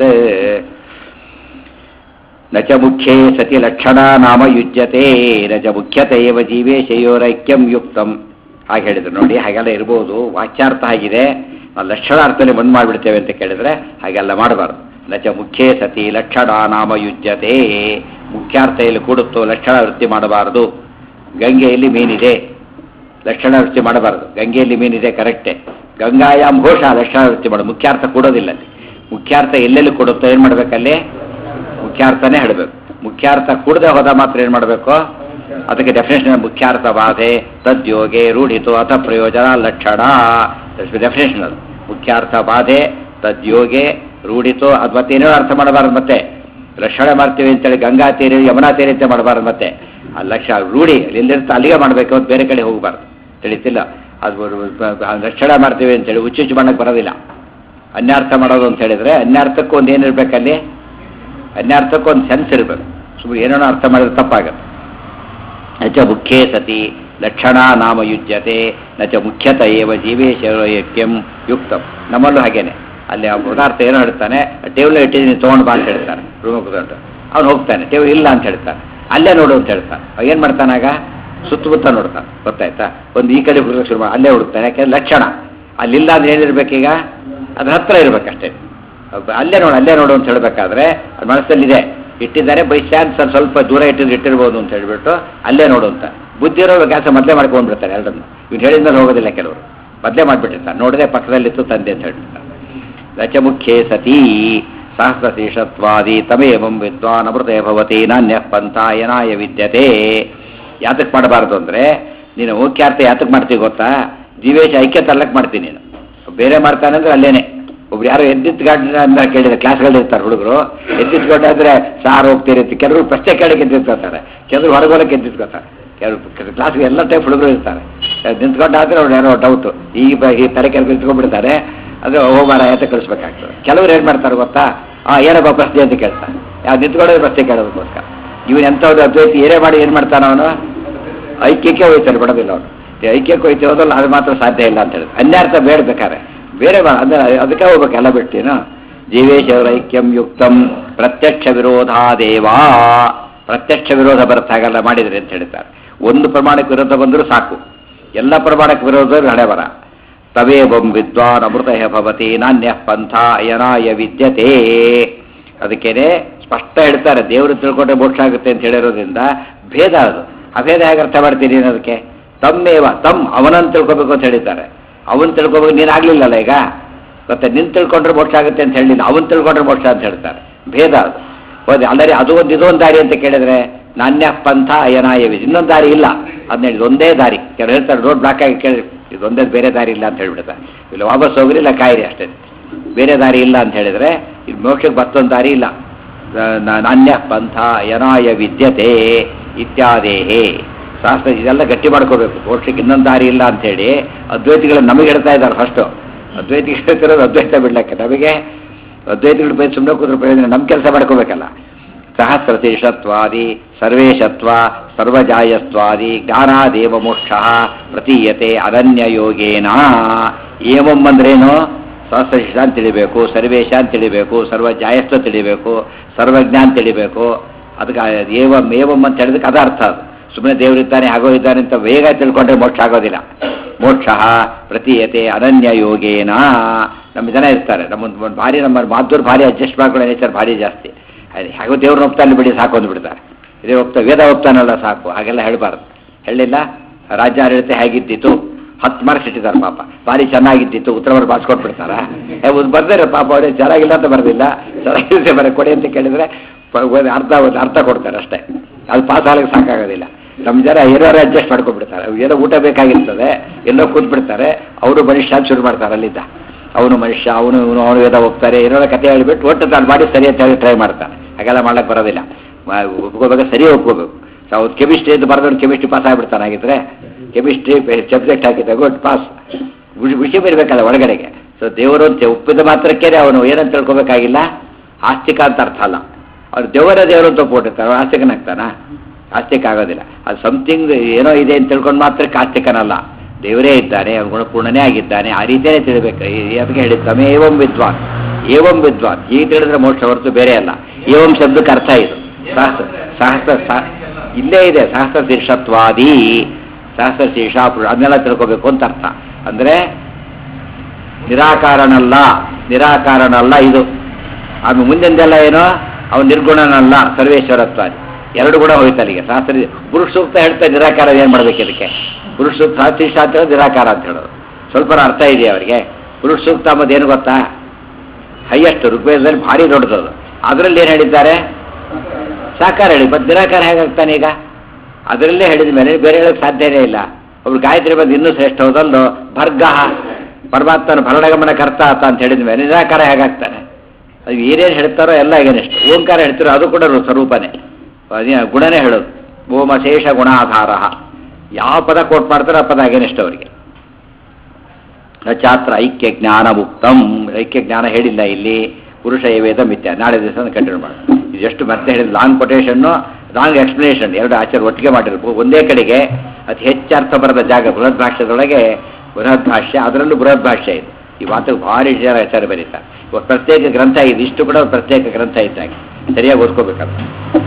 ನ ಚ ಮುಖ್ಯೇ ಸತಿ ಲಕ್ಷಣ ನಾಮ ಯುಜ್ಯತೆ ನ ಚ ಮುಖ್ಯತೆ ಏವ ಜೀವೇಶಯೋರೈಕ್ಯಂ ಯುಕ್ತಂ ಹಾಗೆ ಹೇಳಿದ್ರು ನೋಡಿ ಹಾಗೆಲ್ಲ ಇರ್ಬೋದು ವಾಚ್ಯಾರ್ಥ ಆಗಿದೆ ನಾವು ಲಕ್ಷಣಾರ್ಥದಲ್ಲಿ ಬಂದ್ ಮಾಡಿಬಿಡ್ತೇವೆ ಅಂತ ಕೇಳಿದ್ರೆ ಹಾಗೆಲ್ಲ ಮಾಡಬಾರ್ದು ನ ಚ ಮುಖ್ಯೇ ಸತಿ ಲಕ್ಷಣ ನಾಮ ಯುಜ್ಯತೆ ಮುಖ್ಯಾರ್ಥ ಇಲ್ಲಿ ಕೂಡುತ್ತೋ ಲಕ್ಷಣ ವೃತ್ತಿ ಮಾಡಬಾರದು ಗಂಗೆಯಲ್ಲಿ ಮೀನಿದೆ ಲಕ್ಷಣ ವೃತ್ತಿ ಮಾಡಬಾರದು ಗಂಗೆಯಲ್ಲಿ ಮೀನಿದೆ ಕರೆಕ್ಟೇ ಗಂಗಾಯಾಮ್ ಘೋಷ ಲಕ್ಷಣ ವೃತ್ತಿ ಮಾಡೋದು ಮುಖ್ಯಾರ್ಥ ಕೊಡೋದಿಲ್ಲ ಅಲ್ಲಿ ಮುಖ್ಯಾರ್ಥ ಎಲ್ಲೆಲ್ಲಿ ಕೊಡುತ್ತೋ ಏನು ಮಾಡ್ಬೇಕಲ್ಲಿ ಮುಖ್ಯಾರ್ಥನೇ ಹೇಳಬೇಕು ಮುಖ್ಯಾರ್ಥ ಕೂಡದೆ ಹೋದ ಮಾತ್ರ ಏನು ಮಾಡಬೇಕು ಅದಕ್ಕೆ ಡೆಫಿನೇಷನ್ ಮುಖ್ಯಾರ್ಥ ಬಾಧೆ ತದ್ಯೋಗೆ ರೂಢಿತು ಅಥ ಪ್ರಯೋಜನ ಲಕ್ಷಣ ಡೆಫಿನೇಷನ್ ಅದು ಮುಖ್ಯಾರ್ಥ ಬಾಧೆ ತದ್ಯೋಗೆ ರೂಢಿತು ಅದು ಮತ್ತೆ ಏನೇನೋ ಅರ್ಥ ಮಾಡಬಾರದು ಮತ್ತೆ ಲಕ್ಷಣ ಮಾಡ್ತೀವಿ ಅಂತೇಳಿ ಗಂಗಾ ತೀರಿ ಯಮುನಾ ತೀರಿ ಅಂತ ಮಾಡಬಾರದು ಮತ್ತೆ ಆ ಲಕ್ಷ ರೂಢಿ ಎಲ್ಲಿರುತ್ತೆ ಅಲ್ಲಿಗೆ ಮಾಡಬೇಕು ಅಂತ ಬೇರೆ ಕಡೆ ಹೋಗಬಾರ್ದು ತಿಳಿತಿಲ್ಲ ಅದು ಆ ಲಕ್ಷಣ ಮಾಡ್ತೀವಿ ಅಂತೇಳಿ ಹುಚ್ಚುಚ್ಚು ಮಾಡಕ್ಕೆ ಬರೋದಿಲ್ಲ ಅನ್ಯಾರ್ಥ ಮಾಡೋದು ಅಂತ ಹೇಳಿದ್ರೆ ಅನ್ಯಾರ್ಥಕ್ಕೂ ಒಂದು ಏನಿರ್ಬೇಕಲ್ಲಿ ಅನ್ಯಾರ್ಥಕ್ಕೂ ಒಂದು ಸೆನ್ಸ್ ಇರಬೇಕು ಸುಮ್ಮನೆ ಏನೇನೋ ಅರ್ಥ ಮಾಡಿದ್ರೆ ತಪ್ಪಾಗುತ್ತೆ ಅಚ್ಚ ಮುಖ್ಯೇ ಸತಿ ಲಕ್ಷಣ ನಾಮ ಯುಜ್ಯತೆ ನ ಚ ಮುಖ್ಯತ ಏವ ಜೀವೇಶಕ್ಯಂ ಯುಕ್ತಂ ನಮ್ಮಲ್ಲೂ ಹಾಗೇನೆ ಅಲ್ಲಿ ಆ ಪದಾರ್ಥ ಏನೋ ಹೇಳ್ತಾನೆ ಟೇಬಲ್ ಇಟ್ಟಿದ್ದೀನಿ ತೊಗೊಂಡು ಬಾ ಅಂತ ಹೇಳ್ತಾನೆ ರೂಮ್ ಕೂತ್ಕೊಂಡು ಅವ್ನು ಹೋಗ್ತಾನೆ ಟೇಬಲ್ ಇಲ್ಲ ಅಂತ ಹೇಳ್ತಾನೆ ಅಲ್ಲೇ ನೋಡು ಅಂತ ಹೇಳ್ತಾನೆ ಅವ ಏನು ಮಾಡ್ತಾನಾಗ ಸುತ್ತಮುತ್ತ ನೋಡ್ತಾನೆ ಗೊತ್ತಾಯ್ತಾ ಒಂದು ಈ ಕಡೆ ಹುಡುಗ ಶುರು ಮಾಡಿ ಅಲ್ಲೇ ಹುಡುಕ್ತಾನೆ ಯಾಕೆಂದ್ರೆ ಲಕ್ಷಣ ಅಲ್ಲಿಲ್ಲ ಅಂದ್ರೆ ಏನಿರ್ಬೇಕೀಗ ಅದ್ರ ಹತ್ರ ಇರ್ಬೇಕಷ್ಟೇ ಅಬ್ಬ- ಅಲ್ಲೇ ನೋಡು ಅಲ್ಲೇ ನೋಡು ಅಂತ ಹೇಳಬೇಕಾದ್ರೆ ಅದು ಮನಸ್ಸಲ್ಲಿದೆ ಇಟ್ಟಿದ್ದಾರೆ ಬೈ ಚಾನ್ಸ್ ಅಲ್ಲಿ ಸ್ವಲ್ಪ ದೂರ ಇಟ್ಟಿದ್ರೆ ಇಟ್ಟಿರ್ಬೋದು ಅಂತ ಹೇಳ್ಬಿಟ್ಟು ಅಲ್ಲೇ ನೋಡು ಅಂತ ಬುದ್ಧಿ ಇರೋರು ಕೆಲಸ ಮೊದಲೇ ಮಾಡ್ಕೊಂಡ್ಬಿಡ್ತಾರೆ ಎರಡನ್ನು ಇವ್ನು ಹೇಳಿದ್ಮೇಲೆ ಹೋಗೋದಿಲ್ಲ ಕೆಲವರು ಮೊದಲೇ ಮಾಡಿಬಿಟ್ಟಿರ್ತಾರೆ ನೋಡದೆ ಪಕ್ಕದಲ್ಲಿತ್ತು ತಂದೆ ಅಂತ ಹೇಳ್ಬಿಡ್ತಾರೆ ರಚ ಮುಖ್ಯೇ ಸತೀ ಸಹಸ್ರಶೇಷತ್ವಾದಿ ತಮೇವಂ ವಿದ್ವಾನ್ ಅಮೃತೇ ಭವತಿ ನಾಣ್ಯ ಪಂಥಾಯನಾಯ ವಿದ್ಯತೆ ಯಾತಕ್ಕೆ ಮಾಡಬಾರ್ದು ಅಂದರೆ ನೀನು ಮುಖ್ಯಾರ್ಥ ಯಾತಕ್ಕೆ ಮಾಡ್ತೀವಿ ಗೊತ್ತಾ ಜೀವೇಶ ಐಕ್ಯ ತರ್ಲಕ್ಕೆ ಮಾಡ್ತೀನಿ ನೀನು ಬೇರೆ ಮಾಡ್ತಾನೆ ಅಂದ್ರೆ ಅಲ್ಲೇನೆ ಒಬ್ರು ಯಾರೋ ಎದ್ದಿತ್ತು ಗಾಡಿ ಅಂತ ಕೇಳಿದ್ರೆ ಕ್ಲಾಸ್ಗಳು ಇರ್ತಾರೆ ಹುಡುಗರು ಎದ್ದಿತ್ತು ಗಾಡಿ ಅಂದ್ರೆ ಸಾರ್ ಹೋಗ್ತೀರಿ ಅಂತ ಕೆಲವರು ಪ್ರಶ್ನೆ ಕೇಳಕ್ಕೆ ಎದ್ದಿತ್ಕೋತಾರೆ ಕೆಲವರು ಹೊರಗೋಲಕ್ಕೆ ಎದ್ದಿತ್ಕೋತಾರೆ ಕೆಲವರು ಕ್ಲಾಸ್ಗೆ ಎಲ್ಲ ಟೈಪ್ ಹುಡುಗರು ಇರ್ತಾರೆ ನಿಂತ್ಕೊಂಡಾದ್ರೆ ಅವ್ರು ಯಾರೋ ಡೌಟು ಈ ಬ ಈ ತಲೆ ಕೆಲವು ನಿಂತ್ಕೊಂಡ್ಬಿಡ್ತಾರೆ ಅದು ಹೋಗಾರ ಆಯತ ಕಳಿಸ್ಬೇಕಾಗ್ತದೆ ಕೆಲವರು ಏನು ಮಾಡ್ತಾರೆ ಗೊತ್ತಾ ಆ ಏನಪ್ಪ ಪ್ರಶ್ನೆ ಅಂತ ಕೇಳ್ತಾರೆ ಯಾವ ನಿಂತ್ಕೊಳ್ಳೋದು ಪ್ರಶ್ನೆ ಕೇಳೋದಕ್ಕೋಸ್ಕರ ಇವನು ಎಂಥವ್ರು ಅದ್ವೈತಿ ಏನೇ ಮಾಡಿ ಏನು ಮಾಡ್ತಾನೆ ಅವನು ಐಕ್ಯಕ್ಕೆ ಹೋಯ್ತಾನೆ ಬಿಡೋದಿಲ್ಲ ಅವನು ಈ ಐಕ್ಯಕ್ಕೆ ಹೋಯ್ತು ಹೋದಲ್ಲ ಅದು ಮಾತ್ರ ಸಾಧ್ಯ ಇಲ್ಲ ಅಂತ ಹೇಳಿದ್ರು ಅನ್ಯಾರ್ಥ ಬೇಡ ಬೇಕಾರೆ ಬೇರೆ ಬಾ ಅಂದ್ರೆ ಅದಕ್ಕೆ ಹೋಗ್ಬೇಕು ಎಲ್ಲ ಬಿಟ್ಟೇನು ಜೀವೇಶ್ವರ ಐಕ್ಯಂ ಯುಕ್ತಂ ಪ್ರತ್ಯಕ್ಷ ವಿರೋಧಾದೇವಾ ಪ್ರತ್ಯಕ್ಷ ವಿರೋಧ ಬರುತ್ತಾಗಲ್ಲ ಮಾಡಿದ್ರಿ ಅಂತ ಹೇಳ್ತಾರೆ ಒಂದು ಪ್ರಮಾಣಕ್ಕೆ ವಿರೋಧ ಬಂದರೂ ಸಾಕು ಎಲ್ಲ ಪ್ರಮಾಣಕ್ಕೆ ವಿರೋಧ ಹಣೆ ಬರ ತವೇವಂ ವಿದ್ವಾನ್ ಅಮೃತ ಭವತಿ ನಾಣ್ಯ ಪಂಥ ಅಯನಾಯ ವಿದ್ಯತೆ ಅದಕ್ಕೇನೆ ಸ್ಪಷ್ಟ ಹೇಳ್ತಾರೆ ದೇವರು ತಿಳ್ಕೊಂಡ್ರೆ ಮೋಕ್ಷ ಆಗುತ್ತೆ ಅಂತ ಹೇಳಿರೋದ್ರಿಂದ ಭೇದ ಅದು ಅಭೇದ ಹೇಗೆ ಅರ್ಥ ಮಾಡ್ತೀನಿ ಅದಕ್ಕೆ ತಮ್ಮೇವ ತಮ್ ಅವನನ್ನು ತಿಳ್ಕೊಬೇಕು ಅಂತ ಹೇಳಿದ್ದಾರೆ ಅವನ್ ತಿಳ್ಕೊಬೇಕು ನೀನು ಆಗ್ಲಿಲ್ಲಲ್ಲ ಈಗ ಮತ್ತೆ ನಿನ್ ತಿಳ್ಕೊಂಡ್ರೆ ಮೋಕ್ಷ ಆಗುತ್ತೆ ಅಂತ ಹೇಳಿಲ್ಲ ಅವನ್ ತಿಳ್ಕೊಂಡ್ರೆ ಮೋಕ್ಷ ಅಂತ ಹೇಳ್ತಾರೆ ಭೇದ ಅದು ಹೌದು ಅಲ್ಲರಿ ಅದು ಒಂದು ಇದೊಂದು ದಾರಿ ಅಂತ ಕೇಳಿದ್ರೆ ನಾಣ್ಯ ಪಂಥ ಅಯನಾಯವಿ ಇನ್ನೊಂದು ದಾರಿ ಇಲ್ಲ ಅದನ್ನ ಹೇಳಿದ್ ಒಂದೇ ದಾರಿ ಕೆಲವು ಹೇಳ್ತಾರೆ ರೋಡ್ ಬ್ಲಾಕ್ ಆಗಿ ಕೇಳಿ ಇದೊಂದೇ ಬೇರೆ ದಾರಿ ಇಲ್ಲ ಅಂತ ಹೇಳ್ಬಿಡ್ತಾರೆ ಇಲ್ಲ ವಾಪಸ್ ಹೋಗ್ರಿ ಇಲ್ಲ ಕಾಯಿರಿ ಅಷ್ಟೇ ಬೇರೆ ದಾರಿ ಇಲ್ಲ ಅಂತ ಹೇಳಿದ್ರೆ ಇಲ್ಲಿ ಮೋಕ್ಷಕ್ಕೆ ಮತ್ತೊಂದು ದಾರಿ ಇಲ್ಲ ನ- ನಾಣ್ಯ ಪಂಥ ಯನಾಯ ವಿದ್ಯತೆ ಇತ್ಯಾದೇಹೇ ಶಾಸ್ತ್ರ ಇದೆಲ್ಲ ಗಟ್ಟಿ ಮಾಡ್ಕೋಬೇಕು ಮೋಕ್ಷಕ್ಕೆ ಇನ್ನೊಂದು ದಾರಿ ಇಲ್ಲ ಅಂತೇಳಿ ಅದ್ವೈತಿಗಳು ನಮಗೆ ಹೇಳ್ತಾ ಇದ್ದಾರೆ ಫಸ್ಟು ಅದ್ವೈತಿಗಳು ಹೇಳ್ತಿರೋದು ಅದ್ವೈತ ಬಿಡ್ಲಕ್ಕೆ ನಮಗೆ ಅದ್ವೈತಿಗಳು ಬೈ ಸುಮ್ಮನೆ ಕೂತ್ರೆ ಪ್ರಯೋಜನ ನಮ್ಮ ಕೆಲಸ ಮಾಡ್ಕೋಬೇಕಲ್ಲ ಸಹಸ್ರಶೇಷತ್ವಾದಿ ಸರ್ವೇಶತ್ವ ಸರ್ವಜಾಯಸ್ವಾದಿ ಜ್ಞಾನಾದೇವ ಮೋಕ್ಷ ಪ್ರತೀಯತೆ ಅನನ್ಯ ಯೋಗೇನ ಏವಂ ಅಂದ್ರೇನು ಸಹಸ್ರಶೇಷ ಅಂತ ತಿಳಿಬೇಕು ಸರ್ವೇಶ ಅಂತ ತಿಳಿಬೇಕು ಸರ್ವಜಾಯಸ್ವ ತಿಳಿಬೇಕು ಸರ್ವಜ್ಞ ಅಂತ ತಿಳಿಬೇಕು ಅದಕ್ಕೆ ಏವಂ ಏವಂ ಅಂತ ಹೇಳಿದಕ್ಕೆ ಅದ ಅರ್ಥ ಅದು ಸುಮ್ಮನೆ ದೇವರಿದ್ದಾನೆ ಆಗೋ ಇದ್ದಾನೆ ಅಂತ ಬೇಗ ತಿಳ್ಕೊಂಡ್ರೆ ಮೋಕ್ಷ ಆಗೋದಿಲ್ಲ ಮೋಕ್ಷ ಪ್ರತೀಯತೆ ಅನನ್ಯ ಯೋಗೇನ ನಮ್ಮ ಜನ ಇರ್ತಾರೆ ನಮ್ಮ ಒಂದು ಭಾರಿ ನಮ್ಮ ಮಾಧುರ್ ಭಾರಿ ಅಡ್ಜಸ್ಟ್ ಮಾಡ್ಕೊಳ್ಳೋ ನೇಚರ್ ಭಾರಿ ಜಾಸ್ತಿ ಅದು ಹೇಗೋ ದೇವ್ರನ್ನ ಒಪ್ತಾನೆ ಬಿಡಿ ಸಾಕು ಅಂದ್ಬಿಡ್ತಾರೆ ಇದೇ ಒಪ್ತಾ ವೇದ ಒಪ್ತಾನಲ್ಲ ಸಾಕು ಹಾಗೆಲ್ಲ ಹೇಳಬಾರ್ದು ಹೇಳಿಲ್ಲ ರಾಜ್ಯ ಆಡಳಿತ ಹೇಗಿದ್ದಿತ್ತು ಹತ್ತು ಮಾರ್ಕ್ಸ್ ಇಟ್ಟಿದ್ದಾರೆ ಪಾಪ ಭಾರಿ ಚೆನ್ನಾಗಿದ್ದಿತ್ತು ಉತ್ತರ ಬರ್ ಪಾಸ್ ಕೊಟ್ಬಿಡ್ತಾರ ಬರ್ತಾರೆ ಪಾಪ ಅವ್ರಿಗೆ ಚೆನ್ನಾಗಿಲ್ಲ ಅಂತ ಬರ್ದಿಲ್ಲ ಚೆನ್ನಾಗಿರುತ್ತೆ ಬರ ಕೊಡಿ ಅಂತ ಕೇಳಿದ್ರೆ ಪ- ಒಂದು ಅರ್ಧ ಒಂದು ಅರ್ಥ ಕೊಡ್ತಾರೆ ಅಷ್ಟೇ ಅದು ಪಾಸ್ ಆಗಲಿಕ್ಕೆ ಸಾಕಾಗೋದಿಲ್ಲ ನಮ್ಮ ಜನ ಏನೋರು ಅಡ್ಜಸ್ಟ್ ಮಾಡ್ಕೊಂಡ್ಬಿಡ್ತಾರೆ ಅವ್ರಿಗೆ ಏನೋ ಊಟ ಬೇಕಾಗಿರ್ತದೆ ಎಲ್ಲೋ ಕೂತ್ಬಿಡ್ತಾರೆ ಅವರು ಮನುಷ್ಯ ಅಂತ ಶುರು ಮಾಡ್ತಾರೆ ಅಲ್ಲಿದ್ದ ಅವನು ಮನುಷ್ಯ ಅವನು ಇವನು ಅವನು ವೇದ ಹೋಗ್ತಾರೆ ಏನೋ ಕತೆ ಹೇಳ್ಬಿಟ್ಟು ಒಟ್ಟು ತಾನು ಮಾಡಿ ಸರಿ ಅಂತ ಹೇಳಿ ಟ್ರೈ ಮಾಡ್ತಾನೆ ಹಾಗೆಲ್ಲ ಮಾಡಕ್ಕೆ ಬರೋದಿಲ್ಲ ಮ- ಒಪ್ಕೋಬೇಕು ಸರಿ ಒಪ್ಕೋಬೇಕು ಅವ್ರು ಕೆಮಿಸ್ಟ್ರಿ ಅಂತ ಬರೆದವ್ರು ಕೆಮಿಸ್ಟ್ರಿ ಪಾಸ್ ಆಗಿಬಿಡ್ತಾನೆ ಹಾಗಿದ್ರೆ ಕೆಮಿಸ್ಟ್ರಿ ಸಬ್ಜೆಕ್ಟ್ ಹಾಕಿದ್ದೆ ಗುಡ್ ಪಾಸ್ ವಿಷಯ ಬರಬೇಕಲ್ಲ ಒಳಗಡೆಗೆ ಸೊ ದೇವರು ಅಂತ ಒಪ್ಪಿದ ಮಾತ್ರಕ್ಕೆ ಅವನು ಏನಂತ ತಿಳ್ಕೊಬೇಕಾಗಿಲ್ಲ ಆಸ್ತಿಕ ಅಂತ ಅರ್ಥ ಅಲ್ಲ ಅವ್ರು ದೇವರ ದೇವರು ಅಂತ ಒಪ್ಪಿಟ್ಟಿರ್ತಾರೆ ಅವ್ರು ಆಸ್ತಿಕನಾಗ್ತಾನ ಆಸ್ತಿಕ ಆಗೋದಿಲ್ಲ ಅದು ಸಮಥಿಂಗ್ ಏನೋ ಇದೆ ಅಂತ ತಿಳ್ಕೊಂಡು ಮಾತ್ರಕ್ಕೆ ಆಸ್ತಿಕನಲ್ಲ ದೇವರೇ ಇದ್ದಾನೆ ಅವನು ಗುಣಪೂರ್ಣನೇ ಆಗಿದ್ದಾನೆ ಆ ರೀತಿಯೇ ತಿಳಿಬೇಕು ಈ- ಅದಕ್ಕೆ ಹೇಳಿದ್ದಾನೆ ಏವಂ ವಿದ್ವಾನ್ ಏವಂ ವಿದ್ವಾನ್ ಈಗ ತಿಳಿದ್ರೆ ಮೋಕ್ಷ ಹೊರತು ಬೇರೆ ಅಲ್ಲ ಏವಂ ಶಬ್ದಕ್ಕೆ ಅರ್ಥ ಇದು ಸಹಸ್ರ ಸಹಸ್ರ ಸಹ- ಇಲ್ಲೇ ಇದೆ ಸಹಸ್ರ ಶೀರ್ಷತ್ವಾದಿ ಸಹಸ್ರ ಶೀರ್ಷ ಪುರುಷ ಅದನ್ನೆಲ್ಲ ತಿಳ್ಕೋಬೇಕು ಅಂತ ಅರ್ಥ ಅಂದ್ರೆ ನಿರಾಕಾರನಲ್ಲ ನಿರಾಕಾರನಲ್ಲ ಇದು ಆಮೇಲೆ ಮುಂದೆಂದೆಲ್ಲ ಏನು ಅವನು ನಿರ್ಗುಣನಲ್ಲ ಸರ್ವೇಶ್ವರತ್ವಾದಿ ಎರಡು ಗುಣ ಹೋಯ್ತು ಅಲ್ಲಿಗೆ ಶಾಸ್ತ್ರ ಪುರುಷ ಸೂಕ್ತ ಹೇಳ್ತಾ ನಿರಾಕಾರ ಏನು ಮಾಡ್ಬೇಕು ಇದಕ್ಕೆ ಪುರುಷ ಸೂಕ್ತ ಶಾಸ್ತ್ರೀಶ ಅಂತ ಹೇಳೋದು ನಿರಾಕಾರ ಅಂತ ಹೇಳೋದು ಸ್ವಲ್ಪ ಅರ್ಥ ಇದೆಯಾ ಅವರಿಗೆ ಪುರುಷ ಸೂಕ್ತ ಅಂಬುದು ಏನು ಗೊತ್ತಾ ಹೈಯೆಸ್ಟ್ ಋಗ್ವೇದದಲ್ಲಿ ಭಾರಿ ದೊಡ್ಡದದು ಅದರಲ್ಲಿ ಏನು ಹೇಳಿದ್ದಾರೆ ಸಾಕಾರ ಹೇಳಿ ಮತ್ತೆ ನಿರಾಕಾರ ಹೇಗಾಗ್ತಾನೆ ಈಗ ಅದರಲ್ಲೇ ಹೇಳಿದ ಮೇಲೆ ಬೇರೆ ಹೇಳೋಕ್ಕೆ ಸಾಧ್ಯನೇ ಇಲ್ಲ ಒಬ್ರು ಗಾಯತ್ರಿ ಬಂದು ಇನ್ನೂ ಶ್ರೇಷ್ಠ ಹೋದಲ್ಲೋ ಭರ್ಗಃ ಪರಮಾತ್ಮನ ಭರಣಗಮನ ಕರ್ತ ಆತ ಅಂತ ಹೇಳಿದ ಮೇಲೆ ನಿರಾಕಾರ ಹೇಗಾಗ್ತಾನೆ ಅದು ಏನೇನು ಹೇಳ್ತಾರೋ ಎಲ್ಲ ಈಗೇನಿಷ್ಟು ಓಂಕಾರ ಹೇಳ್ತಿರೋ ಅದು ಕೂಡ ರು- ಸ್ವರೂಪನೇ ಅದೇ ಗುಣನೇ ಹೇಳೋದು ಓಮಶೇಷ ಗುಣಾಧಾರ ಯಾವ ಪದ ಕೋಟ್ ಮಾಡ್ತಾರೋ ಆ ಪದ ಆಗೇನಿಷ್ಟು ಅವರಿಗೆ ಚಾತ್ರ ಐಕ್ಯ ಜ್ಞಾನ ಮುಕ್ತಂ ಐಕ್ಯ ಜ್ಞಾನ ಹೇಳಿಲ್ಲ ಇಲ್ಲಿ ಪುರುಷ ವೇದ ಮಿಥ್ಯ ನಾಳೆ ದಿವಸ ಕಂಟಿನ್ಯೂ ಮಾಡೋಣ ಇದು ಎಷ್ಟು ಮತ್ತೆ ಹೇಳಿದ ಲಾಂಗ್ ಕೊಟೇಶನ್ನು ಲಾಂಗ್ ಎಕ್ಸ್ಪ್ಲನೇಷನ್ ಎರಡು ಆಚಾರ ಒಟ್ಟಿಗೆ ಮಾಡಿರ್ಬೋದು ಒಂದೇ ಕಡೆಗೆ ಅತಿ ಹೆಚ್ಚು ಅರ್ಥ ಬರದ ಜಾಗ ಬೃಹತ್ ಭಾಷ್ಯದೊಳಗೆ ಬೃಹತ್ ಭಾಷ್ಯ ಅದರಲ್ಲೂ ಬೃಹತ್ ಭಾಷ್ಯ ಇದೆ ಈ ಮಾತು ಭಾರಿ ಜನ ಹೆಸರು ಬರೀತಾರೆ ಇವಾಗ ಪ್ರತ್ಯೇಕ ಗ್ರಂಥ ಇದೆ ಇಷ್ಟು ಕೂಡ ಒಂದು ಪ್ರತ್ಯೇಕ ಗ್ರಂಥ ಇದ್ದಾಗ ಸರಿಯಾಗಿ ಓದ್ಕೋಬೇಕಂತ